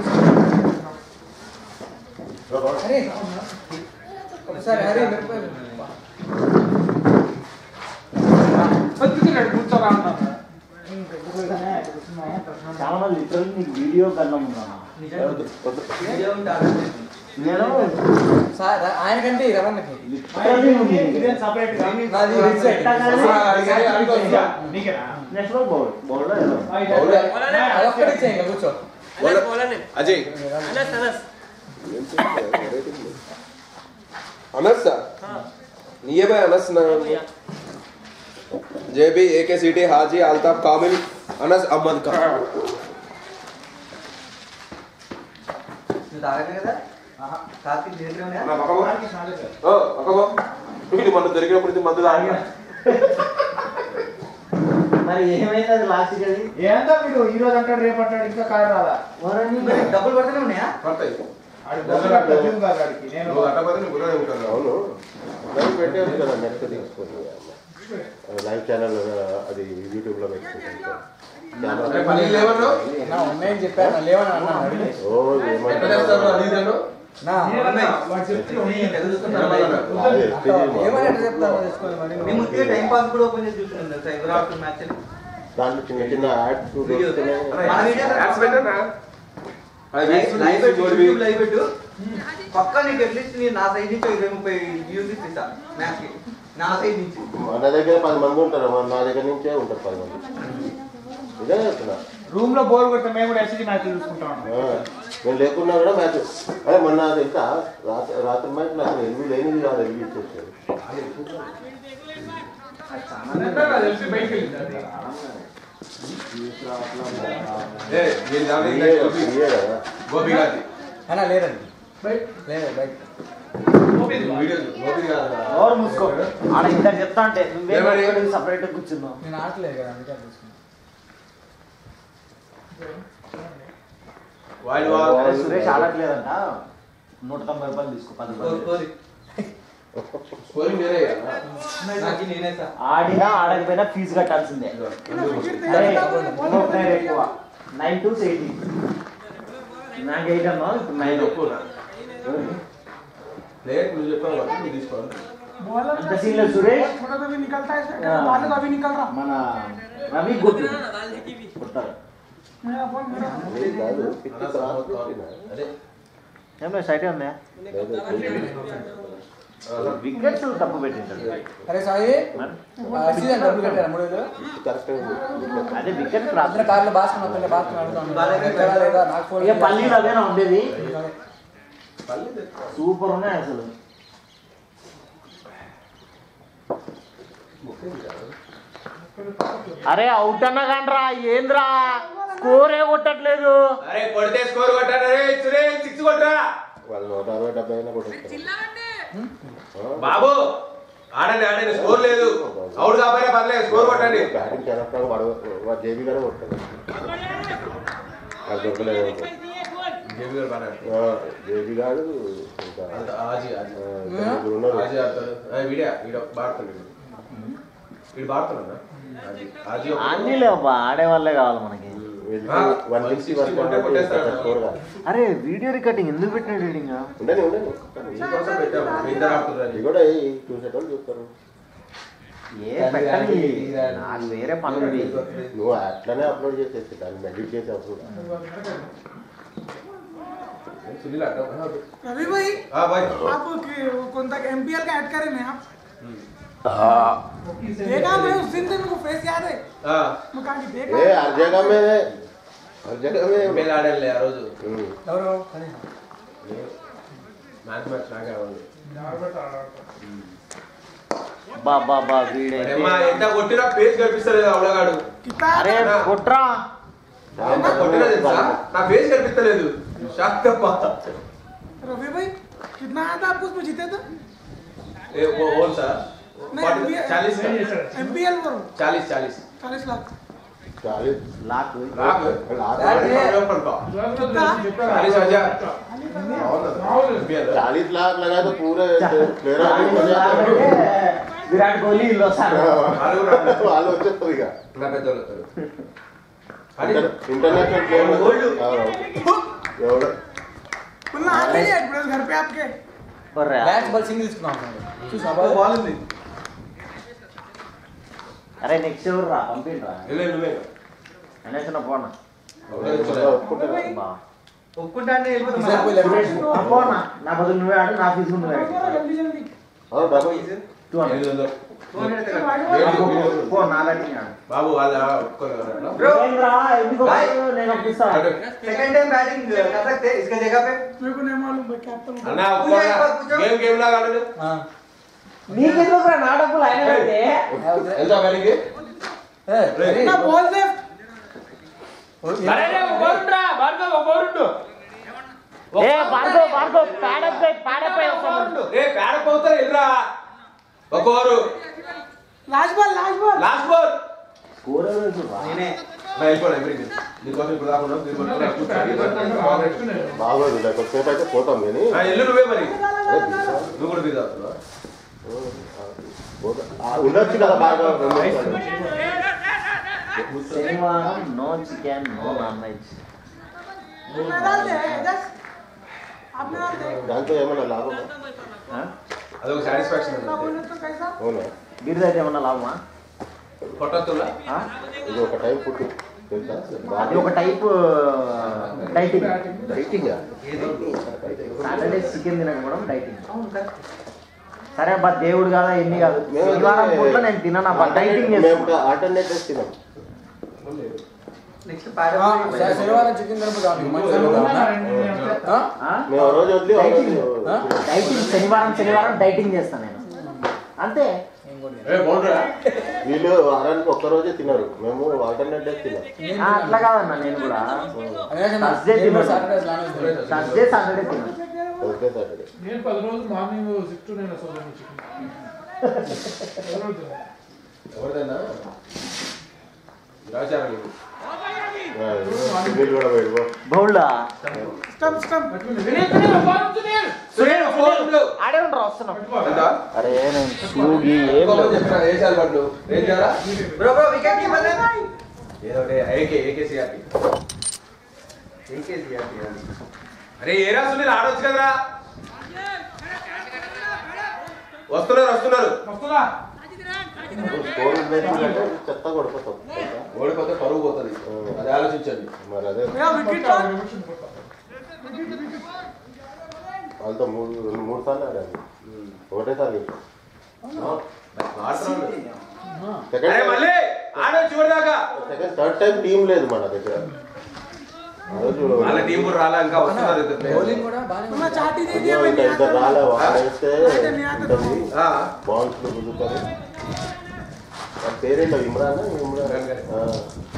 అరే ఒకసారి అరే మిరపకాయ బతుకుతున్నాడు కూర్చోరా అన్నాను చాలా లిటరల్ నీకు వీడియో కన్నా ఉందన్న నేను సార్ ఆయనకంటే ఈ రవణకి లిటరల్లీ ఉంది నాది rich side. Next ball bowl bowl బౌలే. అదొక్కటి ఇచ్చేయండి కూర్చో అజయ్ అనస్ నీయే భాయ్ అనస్ నా J B A K city Haji Altaf Kamil Anas Ahmad का నా పక్కకు. ఓ, పక్కకు. ఇది మొన్న దొరికినప్పుడు ఇది మందు తాగా మరి ఏమైంది అది లాస్ట్ అది ఏంటో వీడు ఈ రోజు అంటాడు రేపు అంటాడు ఇంకా కారు రాదా డబ్బులు పడుతూనే ఉన్నాయా పడతాయి ఆడు డబ్బులు అట్లా తెలియదు కాదు ఆడికి నేను నువ్వు అట్టపోతే నువ్వు గుర్రం ఉంటావు అవును దాన్ని పెట్టేది కదా నెక్స్ట్ తీసుకొని లైవ్ ఛానల్ అది యూట్యూబ్లో పెట్టుకుంటాను అరే పల్లీలు లేవన్నావు నా ఉన్నాయని చెప్పాను నా లేవని అన్నాను అడిగి ఓ ఎట్లా చేస్తారు ఏమంటారు అది ఇదేను? నా ఏమని ఎట్లా చెప్తాను తెలుసుకోండి మరి మేము ఉత్తిగా టైం పాస్ కూడా ఓపెన్ చేసి చూస్తున్నాం తెలుసా ఎవరు ఆడుతున్న మ్యాచ్ దాంట్లో చిన్న చిన్న యాడ్స్ దొరుకుతున్నాయి మన వీడియో యాడ్స్ పెట్టనా? అది లైవ్ వేసి లైవ్ పెట్టు చూసి యూట్యూబ్ లైవ్ పెట్టు పక్కా నీకు అట్లీస్ట్ నేను నా సైడ్ నుంచి ఇరవై ముప్పై వ్యూస్ ఇస్తా మ్యాచ్ కి నా సైడ్ నుంచి మన దగ్గర పది మంది ఉంటారు మన నా దగ్గర నుంచే ఉంటారు పది మంది ఇదే చెప్తున్నా రూమ్ లో బోర్ కొడితే మేము కూడా ఎస్సీ మ్యాచ్ చూసుకుంటాం ఆ, నేను లేకున్నా కూడా మ్యాచ్ అదే మొన్న తెలుసా రాత్రి రాత్రి మ్యాచ్ నాకు ఎనిమిది లేనిది కాదు ఎనిమిది ఇచ్చేసాడు ఏ, వీళ్ళ దాంట్లో ఇంకా ఇయ్యే- గోపి- ఇయ్యే కదా గోపి గారిది. అన్నా లేదండి లేదు బయట వీడియో చూ- గోపి కాదు కదా. ఎవరు మూసుకో ఆడ ఇంత చెప్తా అంటే ఏమని? నువ్వే సపరేట్ కూర్చున్నావు నేను ఆటలేదు కదా అందుకే అట్లా తీసుకున్నాను వాళ్ళు వాళ్ళు- అరే సురేష్ ఆడట్లేదంట నూట తొంభై రూపాయలు తీసుకో పది కోరి రూపాయలు కోరి స్కోరింగ్ నేనే కదా. నాకు నేనే సార్ ఆడినా ఆడకపోయినా ఫీజు కట్టాల్సిందే అరే ఇంకో ప్లేయర్ ఎక్కువ నైన్ టు ఎయిటీన్ నాకు ఎయిట్ అన్నా ఇప్పుడు నైన్ ఎక్కువనా? ప్లేయర్ నువ్వు చెప్పావు కాబట్టి నువ్వు తీసుకోవాలి అంత సీన్ లేదు సురేష్ మన రవి కొట్టు కొట్టారు లేదు కాదు పిచ్చి క్రాస్ పెట్టినా. అదే ఏమన్నా సైట్ ఉన్నాయా వికెట్స్ తప్పు పెట్టింటాడు అరే సాయి సీజన్ డబ్బులు కట్టారా మూడు వేలు పిచ్చి కరెక్ట్ ఉంది. అదే వికెట్ క్రాస్ అందరూ కార్లో బాస్కొని వస్తుంటే బాస్కొని అడుగుతాను లేదా నాకు ఫోన్ ఇక పల్లీలు అదేనా ఉండేది పల్లి తెచ్చుకో. సూపర్ ఉన్నాయి అసలు అరే అవుట్ అన్నా కానరా ఏంద్రా స్కోరే కొట్టట్లేదు అరే కొడితే స్కోర్ కొట్టాడు రే సురేష్ సిక్స్ కొట్టరా వాళ్ళు నూట అరవై డెబ్బై అయినా కొట్టేస్తారు బాబు ఆడండి ఆడండి స్కోర్ లేదు అవుట్ కాకపోయినా పర్లేదు స్కోర్ కొట్టండి బ్యాటింగ్ చాలా వాడు వాడు జేబీ గానే కొట్టాడు అది దొరకలేదు జేబీ గారు బాగా ఆ, జేబీ గారు ఇంకా అంత ఆజీ ఆజీ ఆ, ఇద్దరు ముగ్గురు ఉన్నారు ఆజీ ఆడతాడు ఆ, వీడియా వీడు బాడుతాడు వీడు వీడు బాడుతున్నా ఆజీ ఆజీ ఒక- అన్నీ లేవబ్బా ఆడే వాళ్ళే కావాలి మనకి ఆ, వన్ సిక్స్టీ 160 కొట్టే కొట్టేస్తాడు. స్కోర్ కాదు అరే వీడియో రికార్డింగ్ ఎందుకు పెట్టినాడు రీడింగ్ ఉండని ఉండని మీకోసం పెట్టాము మీ ఇద్దరు ఆడుతున్నారు ఇది కూడా ఈ చూసేటోళ్ళు చూస్తారు ఏ పెట్టండి నాకు వేరే పనులు నువ్వు అట్లనే అప్లోడ్ చేసేసి దాన్ని ఎడిట్ చేసి అప్లోడ్ सुनील आटा हाँ रवि भाई हाँ भाई आप कि- कौन तक एमपीएल का ऐड करें आप देखा मैं उस दिन से मेरे फेस याद है हाँ मैं कहा कि ఏ देखा హర్ జగह में హర్ జగह में मेल ఆడాలి ఆ రోజు ఉమ్. ఎవరు మ్యాచ్ మ్యాచ్ నాకే ఆడాలి బా బా బా వీడైతే అమ్మా ఎంత కొట్టినా పేజ్ కనిపిస్తలేదు అవలగాడు कितना అరే కొట్రా ఎంత కొట్టినా తెలుసా నా పేజ్ కనిపిస్తలేదు షాక్ తప్ప रवि भाई कितना आया था आपको उसमें जीते थे ఏ वो ओन सा नहीं चालीस का एमपीएल पर चालीस चालीस चालीस लाख चालीस లాక్ लाख लाख कितना चालीस हजार चालीस लाख लगा तो पूरे प्लेयर విరాట్ కోహ్లీ ఇల్లు వస్తాడు వాళ్ళు వచ్చేస్తారు ఇక నా పెద్దోళ్ళు వస్తారు. అది ఇంటర్నేషనల్ ప్లేయర్ ఎవడు बोलना आ गई है एड्रेस घर पे आपके ఒర్రా. బ్యాట్ బాల్ సింగిల్ తీసుకున్నాం అంటున్నాడు చూసా బాల్ ఉంది అరే నెక్స్ట్ ఎవరు రా పంపిండ్రా నువ్వే నువ్వే అనేసిన పోనా ఒప్పుకుంటారా? బా ఒప్పుకుంటానే ఈసారి పోయి లెఫ్ట్ రైట్ ఆ పోనా నా బదులు నువ్వే ఆడు నా ఫీజు నువ్వే ఆడు. जल्दी जल्दी అవును డబ్బులు టూ హండ్రెడ్. ఐదు వందలు. పో నా లాంటి ఆడు. బాబు వాళ్ళ ఒప్పుకోరు అట్లా ब्रो ఏంద్రా, ఎందుకు ఒప్పుకోరు? నేను ఒప్పిస్తా అటు. सेकंड टाइम बैटिंग कर सकते हैं इसके जगह पे मेरे को नहीं मालूम भाई कैप्टन అన్న ఒప్పుకోరా గేమ్ గేమ్ లాగా ఆడండి నీకెందుకు నా డబ్బులు ఆయన పెడితే ఎంత బ్యాటింగ్ ना बॉल दे ఏ బార్గో బార్గో పాడపై పాడపై వస్తాను రే పేడప్ అవుతారా ఎల్రా ఒక over last ball last ball last ball score ఎవరు చూడరా? నేనే నా అయిపోయి అయిపోయింది నీకోసం ఇప్పుడు దాకా ఉన్నాం దీని వల్ల కూర్చోండి. బాగోదు ఇలా కొద్దిసేపు అయితే పోతాం కానీ ఆ, ఎల్లు నువ్వే మరి నువ్వు కూడా బీదా అవుతున్నావా? ఆ, ఉండొచ్చు కదా బాగా రెండు నిమిషాలు. శనివారం no chicken no non veg मैं डाल दे जस्ट आपने डाल दे దాంతో ఏమైనా లాభమా అదొక సాటిస్ఫాక్షన్ ना बोले तो कैसा అవునా బీర్ అయితే ఏమన్నా లాభమా కొట్టొత్తులా ఆ? ఇది ఒక టైం ఫుడ్ తెలుసా అది ఒక type dieting dieting Saturday chicken తినకపోవడం డైటింగ్ సరే అబ్బా దేవుడు కాదా ఎన్ని కాదు శనివారం పూట నేను తినను అబ్బా డైటింగ్ మేము చేస్తున్నా ఆల్టర్నేటివ్స్ తినాం నెక్స్ట్ శనివారం చికెన్ తినకపోతే మంచిగా ఆ? మేము ఆ రోజు వదిలి ఆ డైటింగ్ రోజు డైటింగ్ శనివారం శనివారం డైటింగ్ చేస్తాను నేను అంతే వీళ్ళు వారానికి ఒక్క రోజే తినరు మేము ఆల్టర్నేట్ డేస్ తినాం ఆ, అట్లా కాదన్న నేను కూడా థర్స్డే తినను థర్స్డే సాటర్డే తినను ఓకే సాటర్డే నేను పది రోజులు మార్నింగ్ సిక్స్ నేను వస్తాను చికెన్ ఎవరిదైనా రాచారం ఇది. వీళ్ళు కూడా పెట్టుకో బౌల్డా స్టంప్ స్టంప్ సునీల్, ఫోన్ ఉండు. ఆడే ఉండరా వస్తున్నాం ఎంత? అరే నేను స్లూగి ఏం ఫోన్ లేదు చెప్పినా, ఏ చాలు పడ్డు? ఏం చేయాలా? బ్రో బ్రో వికెట్ కీపర్ ఏదో ఒకటి, ఏకే, ఏకే సిఆర్పి. ఏకేసి అరే ఏరా సునీల్ ఆడొచ్చు కదరా వస్తున్నారు వస్తున్నారు వస్తుందా స్కోర్ ఉందంటే చెత్త కొడిపోతాం ఓడిపోతే పరువు పోతుంది అది ఆలోచించండి మరి అదే భయ్యా వికెట్ వాళ్ళతో మూడు రెండు మూడు సార్లు ఆడాను ఒకటేసారి ఆడుతున్నాడు. అరే సెకండ్ మళ్ళీ ఆడొచ్చు చివరి దాకా సెకండ్ థర్డ్ టైం టీం లేదు మన దగ్గర ఆ రోజు వాళ్ళ టీం కూడా రాలే ఇంకా వస్తున్నారు ఇద్దరు players. బౌలింగ్ కూడా బాగానే मैं चाहती थी అయ్యో, ఇంకా ఇద్దరు రాలే వాళ్ళు వేస్తే ఉంటుంది ఆ, బాల్స్ కుదురుతారు వాళ్ళ పేరేంటో ఇమ్రాన్ ఇమ్రాన్ ఇమ్రాన్ గారే. ఆ.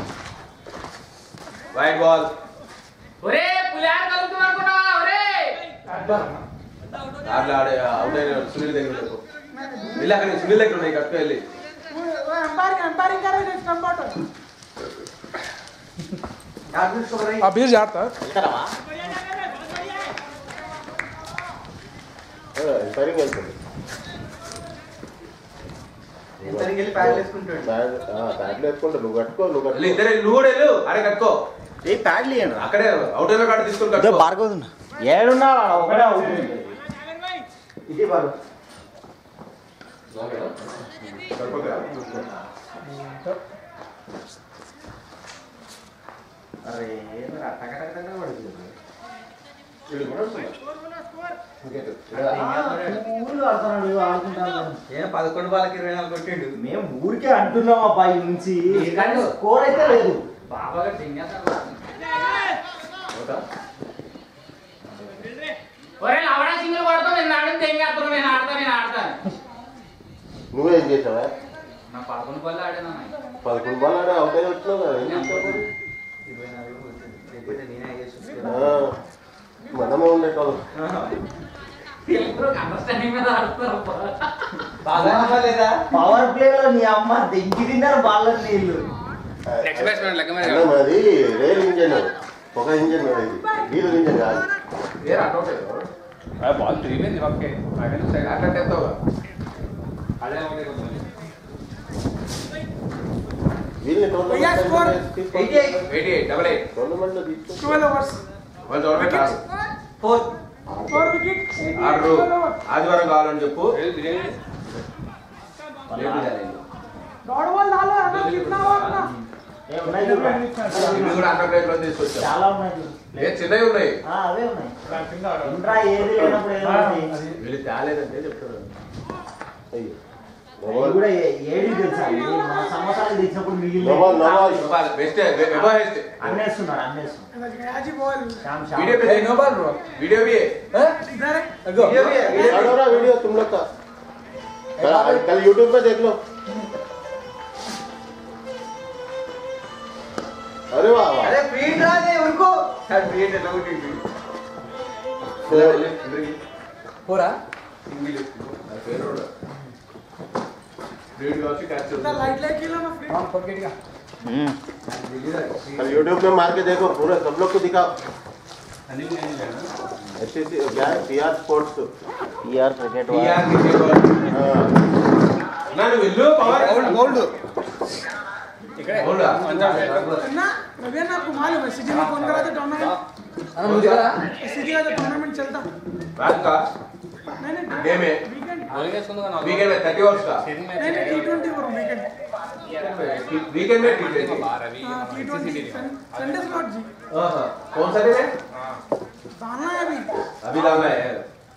వైట్ బాల్ ఒరే పులిహార కలుగుతుంది అనుకున్నావా ఒరే అట్లా ఆడే అవుట్ అయిన సునీల్ దగ్గర ఉండకు. వెళ్ళి అక్కడ సునీల్ దగ్గర ఉన్నాయి కట్టుకు వెళ్ళి एम्पायरिंग एम्पायरिंग कर रहे थे स्टंप आउट యాడ్ చూసుకోరా आप बीर जाता వెళ్తారా ఎంపైరింగ్ వెళ్తుంది ఎంతరికి వెళ్ళి ప్యాడ్ వేసుకుంటాడు బ్యాట్ బ్యాట్లు వేసుకుంటా నువ్వు కట్టుకో నువ్వు వెళ్ళి కట్టుకో ఇద్దరు నువ్వు కూడా వెళ్ళు అరే కట్టుకో ఏ ప్యాడ్లు ఇవ్వండి అక్కడే అవుట్ అయిన కాడ తీసుకొని కట్టుకో భార్గవ్ ఏడున్నా ఒకటే అవుతుంది ఇది బారు సరిపోతుందా? అరే ఏందిరా, టక టక టక పడుతుంది. వీళ్ళు కూడా వస్తున్నారు. వికెట్. ఊళ్ళు ఆడుతున్నాడు, ఆడుకుంటాడు. ఏ పదకొండు బాలకి ఇరవై నాలుగు కొట్టిండు మేము ఊరికే అంటున్నాం అబ్బాయి నుంచి కానీ స్కోర్ అయితే లేదు బాబాగా తింగేస్తాడు అవుతా? ఒరే లవడా సింగిల్ కొడతాం నేను ఆడిన తెంగేస్తాను నేను ఆడతా నేను ఆడతాను నువ్వేం చేసావా నా పదకొండు పళ్ళు ఆడాను పదకొండు బాల్ ఆడే అవుట్ అయి వచ్చినావు కదా ఏం చేస్తావు మరి? ఇరవై నాలుగు కొట్టిండు లేకపోతే నేనే చేసి ఆ, మనమే ఉండేటోళ్ళం అండర్స్టాండింగ్ మీద ఆడుతున్నారు బాగా లేదా పవర్ ప్లే లో నీ అమ్మ దెంకి తిన్నారు బాల్ నీళ్ళు అన్న మాది రేల్ ఇంజన్ ఒక ఇంజన్ ఇది వీలు ఇంజన్ కాదు ఏ రా, అవుట్ అయ్యావు? బాల్ తిరిగింది ఓకే అట్లా ఎత్తావుగా. అదే ఒకటి కొంచెం వీళ్ళని భయ్యా, score. Eighty eight eighty eight, double eight. Tournament లో తీసుకో 12 overs వాళ్ళు టోర్నమెంట్ ఆడు. ఫోర్ 4 wicket ఆడరు 12 overs ఆదివారం కావాలని చెప్పు రేపు వాళ్ళ- చేయాలి. डॉट बॉल डालो अगर कितना हुआ अपना ఏ ఉన్నాయి చూడు. ఇవి కూడా అండర్ గ్రేడ్ లో తీసుకొచ్చాం చాలా ఉన్నాయి చూడు. ఏ చిన్నవి ఉన్నాయి ఆ, అవే ఉన్నాయి ఇంట్రా ఏది లేనప్పుడు ఏదో ఒకటి. వీళ్ళు తేలేదంటే చెప్తున్నారు అయ్యో అవి కూడా ఏ- ఏడి తెలుసా అవి? మన సమోసాలు తెచ్చినప్పుడు మిగిలిన నవాల్, నవాల్. బెస్ట్ ఎబో హెస్ట్ అన్నేస్తున్నారు అన్నేస్తున్నారు गया जी ball Shyam Shyam video Hey, no ball, bro. Video भी है इधर है Go. వీడియో भी है, వీడియో डालो ना वीडियो तुम लोग का कल कल यूट्यूब पे देख लो अरे वाह वाह అరే ఫీడ్ రాదే ఉరుకో సార్ ఫీడ్ ఎలా కొట్టిండు పోరా ఇంగ్లీష్ నా పేరు కూడా రీడ్ వచ్చి క్యాచ్ इतना लाइट लाइट खेलो ना फ्री అవును పొడిగట్టిగా कल यूट्यूब पे मार के देखो पूरे सब लोग को दिखाओ ऐसे क्या है P R sports TR cricket TR cricket हाँ నన్ను వెళ్ళు పవర్ గోల్డ్ గోల్డ్ గోల్డ్ अन्ना रवि अन्ना आपको मालूम है सिटी में कौन करा था टूर्नामेंट सिटी का जो टूर्नामेंट चलता రాజుకా नहीं नहीं गेम है वीकेंड వీకెండ్ में थर्टी ओवर्स का नहीं नहीं टी ट्वेंटी और वीकेंड वीकेंड में टी ट्वेंटी हाँ टी ट्वेंटी संडे स्लॉट जी कौन सा दिन है डालना है अभी अभी डालना है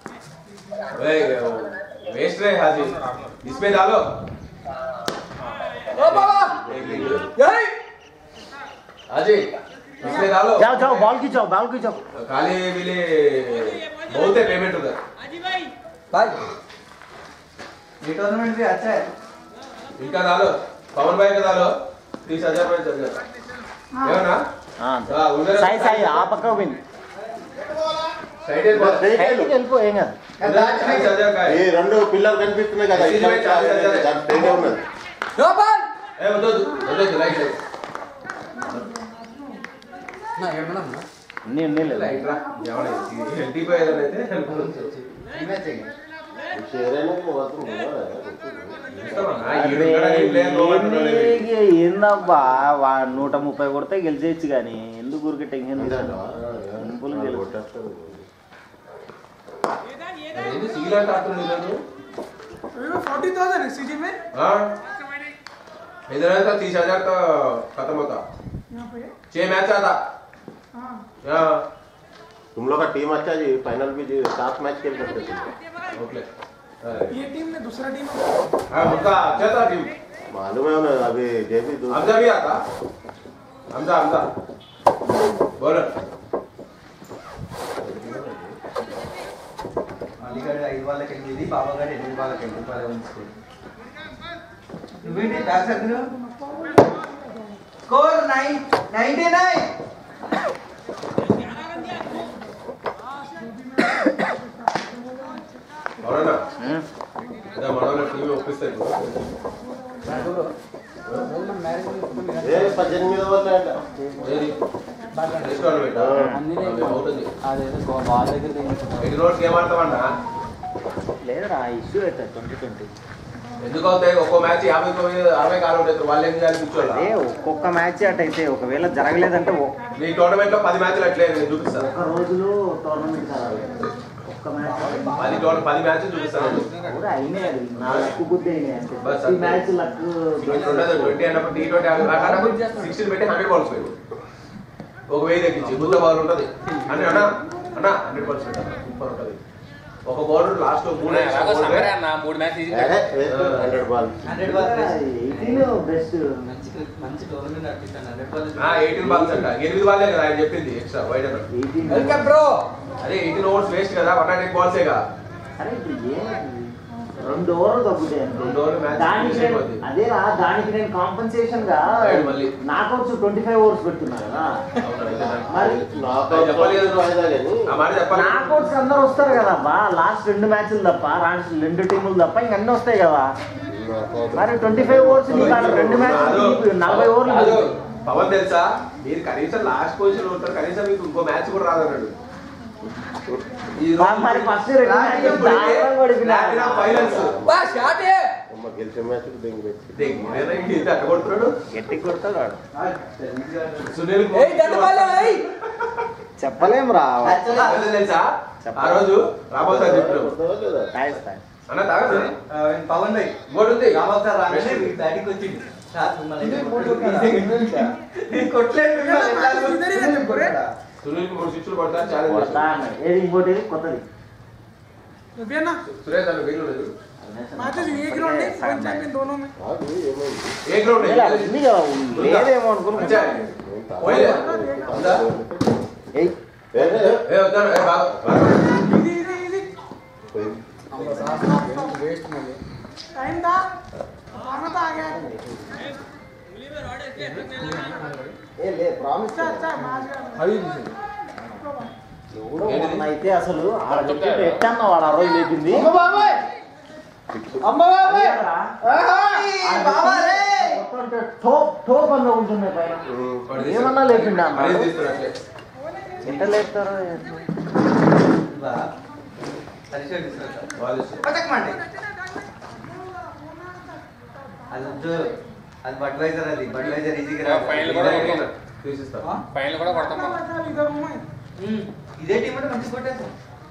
वेस्ट है हाजी इसमें डालो हाजी इसमें डालो जाओ जाओ बॉल की जाओ बॉल की जाओ खाली मिले बहुत है पेमेंट उधर బాయ్ ये टूर्नामेंट भी अच्छा है इनका डालो पवन भाई का डालो तीस हजार में चल जाता है ना हाँ, हाँ, उधर సాయి సాయి ఆ పక్క విన్ साइड है बॉल సైడ్కి వెళ్ళిపో ఏం కాదు उधर तीस हजार का ఈ है రెండు పిల్లలు కనిపిస్తున్నాయి కదా ఇది ఇట్లా చాలు, చాలు, చాలు. దాని పేరే ఉన్నది నో బాల్ ए वदोदु वदोदु राइट राइट నా ఏమన్నా నీ నీళ్ళు राइट रा ఎవడ హెల్తీ పోయి ఏదైతే షేరైనా మాత్రం ఏందబ్బా వా నూట ముప్పై కొడితే గెలిచేయచ్చు కానీ ఎందుకు ఊరికే టెన్షన్ సింపుల్ ఏంది సీలా తాతుంది లేదు अभी में फोर्टी थाउजेंड है सिटी में हां इधर है तो 30000 का खत्म होता यहाँ पे है छह मैच आता हाँ हां तुम लोग का टीम अच्छा जी फाइनल भी जी सात मैच खेल सकते थे ओके ये टीम ने दूसरा टीम हां उनका अच्छा था टीम मालूम है उन्हें अभी जेबी दूसरा हमजा भी आता हमजा हमजा बॉलर అలీగఢ్ ఐదు వాళ్ళకి వెళ్ళేది బాబాగఢ్ ఎనిమిది వాళ్ళకి వెళ్ళి వాళ్ళ ఉంచుకోండి నువ్వేంటి back circle score nine ninety nine అవునా అదే మనోళ్ళ టీం ఒప్పిస్తాయి ఏ పద్దెనిమిది వాళ్ళు అంట ఏది రెస్టారెంట్ పెట్టా అవుతుంది అదేదో బాల్ దగ్గర దిగుతుంది ఎన్ని రోజులకి ఏమాడతామన్నా లేదురా ఇష్యూ అవుతుంది ట్వంటీ ట్వంటీ ఎందుకు అవుతాయి ఒక్కో మ్యాచ్ యాభై తొమ్మిది అరవై కాలు ఉంటుంది వాళ్ళు ఏం చేయాలి కూర్చోాలి అదే ఒక్కొక్క మ్యాచ్ అటైతే ఒకవేళ జరగలేదంటే ఒ- నీ టోర్నమెంట్ లో పది మ్యాచ్లు అట్లే నేను చూపిస్తాను ఒక్క రోజులో టోర్నమెంట్ ఒక్క మ్యాచ్ పది టోర్ పది మ్యాచ్లు చూపిస్తాను కూడా అయినాయి అది నా లక్ బుద్ధి అయినాయి అంతే బస్ ప్రతి అంతే. మ్యాచ్ లక్ ట్వంటీ ఉండదు ట్వంటీ అన్నప్పుడు టీ ట్వంటీ అన్నప్పుడు సిక్స్టీన్ పెట్టి హండ్రెడ్ బాల్స్ పోయి ఒక వెయ్యి తగ్గించి గుద్ద బాల్ ఉంటుంది అంటే అన్న అన్న హండ్రెడ్ బాల్స్ పెట్టాలి సూపర్ ఉంటుంది ఒక బౌలర్ లాస్ట్ మూడు మూడు match hundred ball hundred ball eighteen best మంచి మంచి టోర్నమెంట్ నడిపిస్తాను హండ్రెడ్ బాల్ ఎయిటీన్ బాల్స్ అంట ఎనిమిది బాల్లే కదా ఆయన చెప్పింది ఎక్స్ట్రా వైడ్ అన్న ఎయిటీన్ వెల్కమ్ బ్రో అదే ఎయిటీన్ ఓవర్స్ వేస్ట్ కదా వన్ హండ్రెడ్ బాల్సే కదా అరే ఇప్పుడు ఏమైంది రెండు ఓవర్లు తగ్గుతాయి అంతే. రెండు ఓవర్లు మ్యాచ్ దానికి ఫినిష్ నేను- అయిపోద్ది. అదేరా దానికి నేను కాంపన్సేషన్ గా రైట్ మళ్ళీ. నాకౌట్స్ ట్వంటీ ఫైవ్ ఓవర్స్ పెడుతున్నా కదా అవునా, అయితే నాకు- మరి నాకు అది చెప్పాలి కదా వాయిదా కానీ ఆ మాట చెప్పాలి నాకౌట్స్ అందరు వస్తారు కదా బా లాస్ట్ రెండు మ్యాచ్లు తప్ప లాస్ట్ రెండు టీములు తప్ప ఇంక అన్ని వస్తాయి కదా మరి ట్వంటీ ఫైవ్ ఓవర్స్ రెండు మ్యాచ్లు నలభై ఓవర్లు కాదు, పెడతాయి. పవన్ తెలుసా మీరు కనీసం లాస్ట్ పొజిషన్ ఉంటారు కనీసం మీకు ఇంకో మ్యాచ్ కూడా రాదన్నాడు ఈ బా, మరి ఫస్ట్ రెండు మ్యాచ్లు దారుణంగా ఓడిపోయినా. ఫైనల్స్ బా షాట్ ఏ అమ్మ గెలిచే మ్యాచ్ దెంగి పెట్టి అట్ట కొడుతున్నాడు గట్టి కొడతాడు వాడు. సునీల్ ఏయ్ దండ బాల్ ఏయ్ చెప్పలేం రా అసలు తెలుసా ఆ రోజు రాబోతు సార్ చెప్పినావు కొడతావా లేదా తాగేసి తాగేసి. అన్న తాగదు పవన్ భాయ్ ఇంకోటి ఉంది రాబాబు సార్ రాగానే మీ బ్యాటింగ్ వచ్చింది సార్ మిమ్మల్ని ఇదే అయితే ఫోటో కొట్టలేదు. కదా? నేను కొట్టలేదు మిమ్మల్ని ఎట్లాగో. इधर ही है पूरे సునీల్ కి మూడు స్విచ్లు కొడతా ఛాలెంజ్ కొడతా అన్నాడు. ఏది ఇంకోటి ఏది? కొత్తది रवि अन्ना సురేష్ అన్న వీలు లేదు मैचेस एक ग्राउंड है वन चैंपियन दोनों में కాదు ఏమైంది ఏ గ్రౌండ్ ఇలా ఉంది కదా, లేదేమో అనుకున్నా మంచిగా పోయిలే ఉందా? ఏయ్ ఏ, ఏ, ఏ, ఏ వద్దాను ఏ బాగా బాగా. इजी इजी इजी పోయింది. వేస్ట్ మళ్ళీ टाइम था मारना तो आ गया ఏ లే ప్రామిస్ अच्छा अच्छा मैच गया అవి చూసింది ఎవడో మొన్న అయితే అసలు ఆడ పెట్టి ఎట్టన్నా వాడు ఆ రోజు లేపింది అమ్మ బాబాయ్ బాబా రే కొడుతుంటే టోప్ టోప్ అన్న ఉంటున్నాయి పైన వాడు తీస్తాడు. ఏమన్నా లేపిండా అన్న? వాడు తీస్తాడు అట్లే. ఎంత లేపుతారో ఏంటో. బా హరిష్ రెడ్డి సార్ వాడు తీస్తాడు. పచ్చకమండి అది వద్దు. అది బడ్వైజర్ అది బడ్వైజర్ ఈజీగా ఫైనల్ ఇదే కూడా ఐడియా. తీసిస్తా ఫైనల్ కూడా కొడతాం మనం. ఇద్దరు ఉన్నాయి. ఇదే టీం అంటే మంచి కొట్టేస్తాం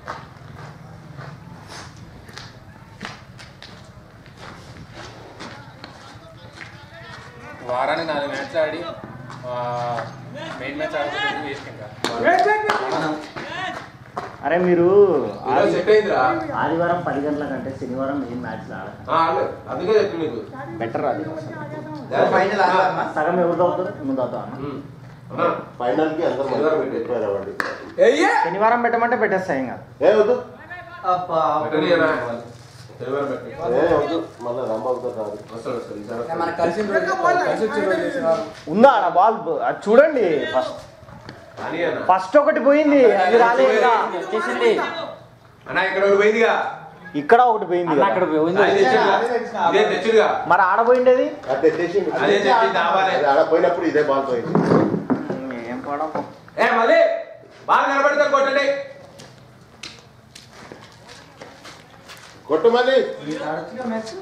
వారానికి నాలుగు మ్యాచ్లు ఆడి మెయిన్ మ్యాచ్ ఆడుతుంది వేస్ట్ ఇంకా వెయిట్, వెయిట్, వెయిట్. మనం అరే మీరు ఈరోజు సెట్ అయిందిరా ఆదివారం పది గంటల కంటే శనివారం ఏం మ్యాచ్ ఆడ ఆ, ఆడలే. అందుకే చెప్పి నీకు బెటర్ అది ఫైనల్ ఆడదామా సగం ఎవరు అవుతారు ముందు అవుతాం ఉమ్. అన్నా, ఫైనల్ కి అందరూ శనివారం పెట్టే. ప్రిపేర్ అవ్వండి శనివారం పెట్టమంటే పెట్టేస్తా ఇంకా ఏ వద్దు అబ్బా పెట్టనీయనా? శనివారం పెట్టు. ఏ వద్దు మళ్ళీ రమ్మవుతారు రాదు వస్తాడు, వస్తాడు. ఈసారి మనకు వస్తాడు. కలిసి కలిసి వచ్చి రోజు చేసేవారు. ఉందా ఆడ బాల్ అది చూడండి ఫస్ట్ కానీ అన్న. ఫస్ట్ ఒకటి పోయింది అది రాలేదు ఇంకా. వచ్చేసింది అన్న ఇక్కడ ఒకటి పోయిందిగా ఇక్కడ ఒకటి పోయింది అన్న కదా. అక్కడ పోయింది అదే తెచ్చిందిగా. ఇదే తెచ్చుడుగా మరి ఆడ పోయిండేది అది తెచ్చేసి అదే తెచ్చి దాబాలే. అది ఆడ పోయినప్పుడు ఇదే బాల్ పోయింది ఏం పడము ఏ మళ్ళీ బాగా కనబడతారు కొట్టండి కొట్టు మళ్ళీ ఆడొచ్చుగా మ్యాచ్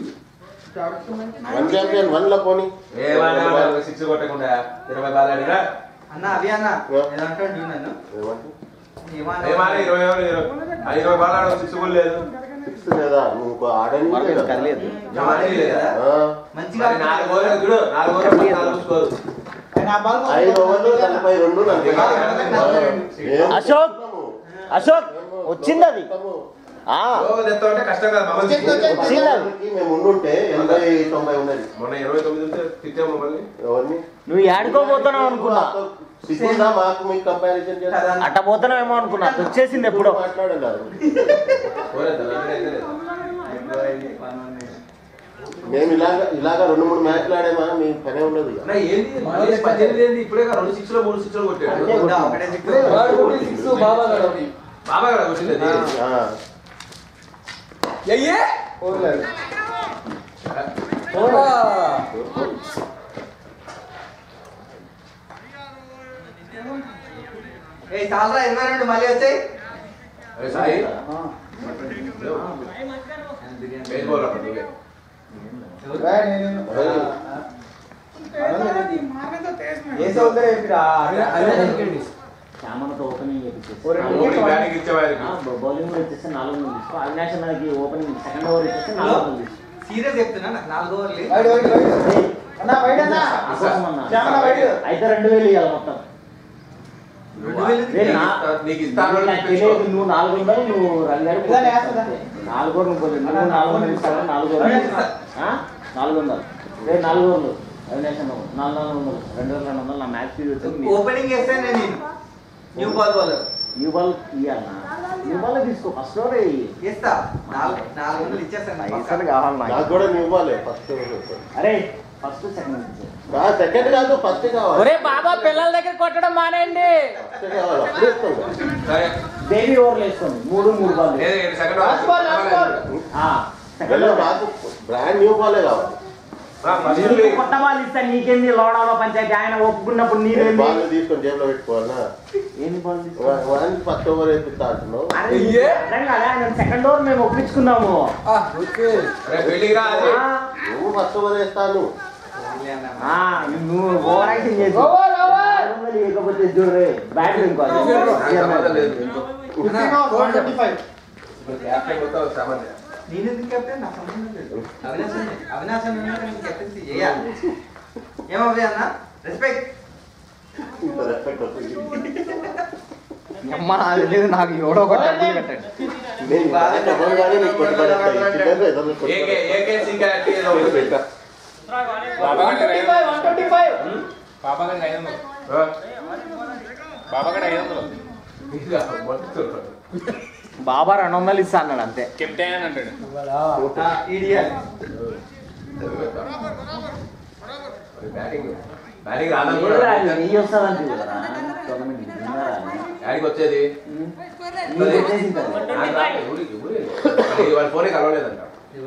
వన్ ఛాంపియన్ వన్ లో పోని ఏ సిక్స్ కొట్టకుండా ఇరవై బాల్ ఆడినా అన్న అవి అన్న ఏదంటాడు నువ్వు నన్ను ఏమంటే ఏమన్నా ఏమాలి ఇరవై ఎవరు ఇరవై ఆ ఇరవై బాల్ ఆడ సిక్స్ కూడా లేదు సిక్స్ లేదా నువ్వు ఆడని మనకి కదలేదు ఏమాలి లేదా మంచిగా మరి నాలుగు ఓవర్లు చూడు నాలుగు ఓవర్లు పద్నాలుగు స్కోరు ఐదు ఓవర్లు నలభై రెండు నలభై ఏం అశోక్ అశోక్ వచ్చింది అది ఆ ఓవర్ తెస్తా ఉంటే కష్టం కదా మమ్మల్ని వచ్చింది అది ఓవర్కి మేము ఉండుంటే ఎనభై తొంభై ఉన్నది మొన్న ఇరవై తొమ్మిది ఉంటే తిట్టాము మమ్మల్ని ఎవరిని నువ్వు ఏడుకోబోతున్నావు అనుకున్నా సిగ్గుందా మాకు మీకు కంపారిజన్ చేస్తా అట్ట పోతున్నావేమో అనుకున్నా వచ్చేసింది ఎప్పుడో మాట్లాడలేదు పోలేదు, అలాగే అయితే లేదు. మేము ఇలాగ ఇలాగ రెండు మూడు మ్యాచ్లు ఆడేమా మీ పనే ఉండదు ఇక. అన్న, ఏంది మళ్ళీ పద్దెనిమిది ఏంది ఇప్పుడే కదా రెండు సిక్స్ లో మూడు సిక్స్ లో కొట్టాడు ఉందా? ఒకటే సిక్స్ వాడు కొట్టి సిక్స్ బాబా గారు. బాబా కదా కొట్టింది అది. ఆ. ఎయ్యే ఓడా. ఏ చాలరా ఇరవై రెండు మళ్ళీ వచ్చాయి అరే సాయి బేస్ బౌలర్ అప్పుడు నువ్వే. మారేదో టేస్ట్ మే. ఏ సౌందర్య చెప్పిరా? అదే అదే చెప్పండి. శ్యామలతో ఓపెనింగ్ మూడు బ్యాటింగ్ ఇచ్చేవారికి బౌలింగ్ కూడా ఇచ్చేస్తే నాలుగు వందలు తీసుకో అవినాష్ అన్నకి ఓపెనింగ్ సెకండ్ ఓవర్ ఇచ్చేస్తే నాలుగు వందలు తీసుకో సీరియస్ చెప్తున్నా నాకు నాలుగు ఓవర్లు వైడ్, వైడ్, వైడ్. అన్న, వైడ్ అన్న. అసలు అన్న. శ్యామల వైడ్. అయితే రెండు వేలు ఇవ్వాలి మొత్తం రెండు వేలు ఏ, నా- నీకు ఇస్తాను అని నాకు చెప్పించుకో. తెలియదు నువ్వు నాలుగు వందలు నువ్వు రంగారు ఇదా లేస్తుందా? నాలుగు వందలు పోలేదు నువ్వు నాలుగు వందలు ఇస్తావా నాలుగు వందలు ఆ? నాలుగు వందలు రేపు నాలుగు వందలు అవినాష్ అన్న నాలుగు నాలుగు వందలు రెండు వేల రెండు వందలు నా మ్యాచ్ ఫీజు వచ్చింది ఓపెనింగ్ చేస్తాను నేను నేను new ball bowler new ball ఇవ్వాలన్నా న్యూ బాల్ తీసుకో ఫస్ట్ ఓవర్ ఇస్తా నాలుగు నాలుగు వందలు ఇచ్చేస్తాను పైసలు కావాలి నాకు నాకు కూడా నువ్వు ఇవ్వాలి ఫస్ట్ అరే ఫస్ట్ సెకండ్ సెకండ్ కాదు ఫస్ట్ కావాలి ఒరే బాబా పిల్లల దగ్గర కొట్టడం మానేయండి ఫస్ట్ కావాలి అప్పుడు ఇస్తాం కదా. సరే బేబీ ఓవర్లు వేసుకోండి మూడు మూడు బాల్ లేదు, ఇది second Last ball, last ball. Second వీళ్ళు నాకు బ్రాండ్ న్యూ బాలే కావాలి ఆ, ఫస్ట్ నీకు లీగ్. కొత్త బాల్ ఇస్తా నీకేంది లోడాలో పంచాయతీ ఆయన ఒప్పుకున్నప్పుడు నీవేంది బాల్ తీసుకొని జేబులో పెట్టుకోవాలనా ఏంది బాల్ తీసుకో? వానికి ఫస్ట్ ఓవర్ వేపిస్తా అంటున్నావు అరే, అయ్యే. అర్థం కాలే ఆయన సెకండ్ ఓవర్ మేము ఒప్పించుకున్నాము ఆ, ఓకే అరే ఫీల్డింగ్ రా అది ఆ, నువ్వు ఫస్ట్ ఓవర్ వేస్తాను ఆ, నువ్వు ఓవర్ యాక్టింగ్ చేసి ఓవర్, ఓవర్. లేకపోతే చూడరే బ్యాట్ ఇంకో అది. నాకు సంబంధం లేదు. ఫైవ్ ఇప్పుడు క్యాప్టెన్ మొత్తం సామాన్య. నేను ఎందుకు కెప్టెన్ నాకు సంబంధం లేదు అవినాశ్ అన్న- అవినాశ్ అన్న ఉన్నాక నేను కెప్టెన్సీ చేయాలి ఏమవి అన్న రెస్పెక్ట్ ఇంత రెస్పెక్ట్ వస్తుంది అమ్మా అది లేదు నాకు ఎవడో ఒక డబ్బులు కట్టండి నేను బాగా చెప్పగానే నీకు కొట్టుబడేస్తా. ఈ చిల్లర ఏదో నీకు ఏకే కొట్టుబడేస్తా. ఏకే సింగర్ అంటే ఏదో ఒకటి పెట్టా. బాబా గారికి ఐదు వందలు. బాబా గారికి ఐదు వందలు ఆ? బాబా గారికి ఐదు వందలు ఇదిగా, మొత్తం. బాబా రెండు వందలు ఇస్తా అన్నాడు అంతే కెప్టెన్ అంటాడు ఈడియల్ మరి బ్యాటింగ్ బ్యాటింగ్ రాదని కూడా ఏదిరా, ఇది నెయ్యి వస్తుందంటే చూడరా, టోర్నమెంట్ కి. విన్నారా? యాడికి వచ్చేది నీకు వచ్చేసింది అది. నాకు రాదు, ఊరికి, ఊరికి. మరి వాళ్ళ ఫోనే కలవలేదంట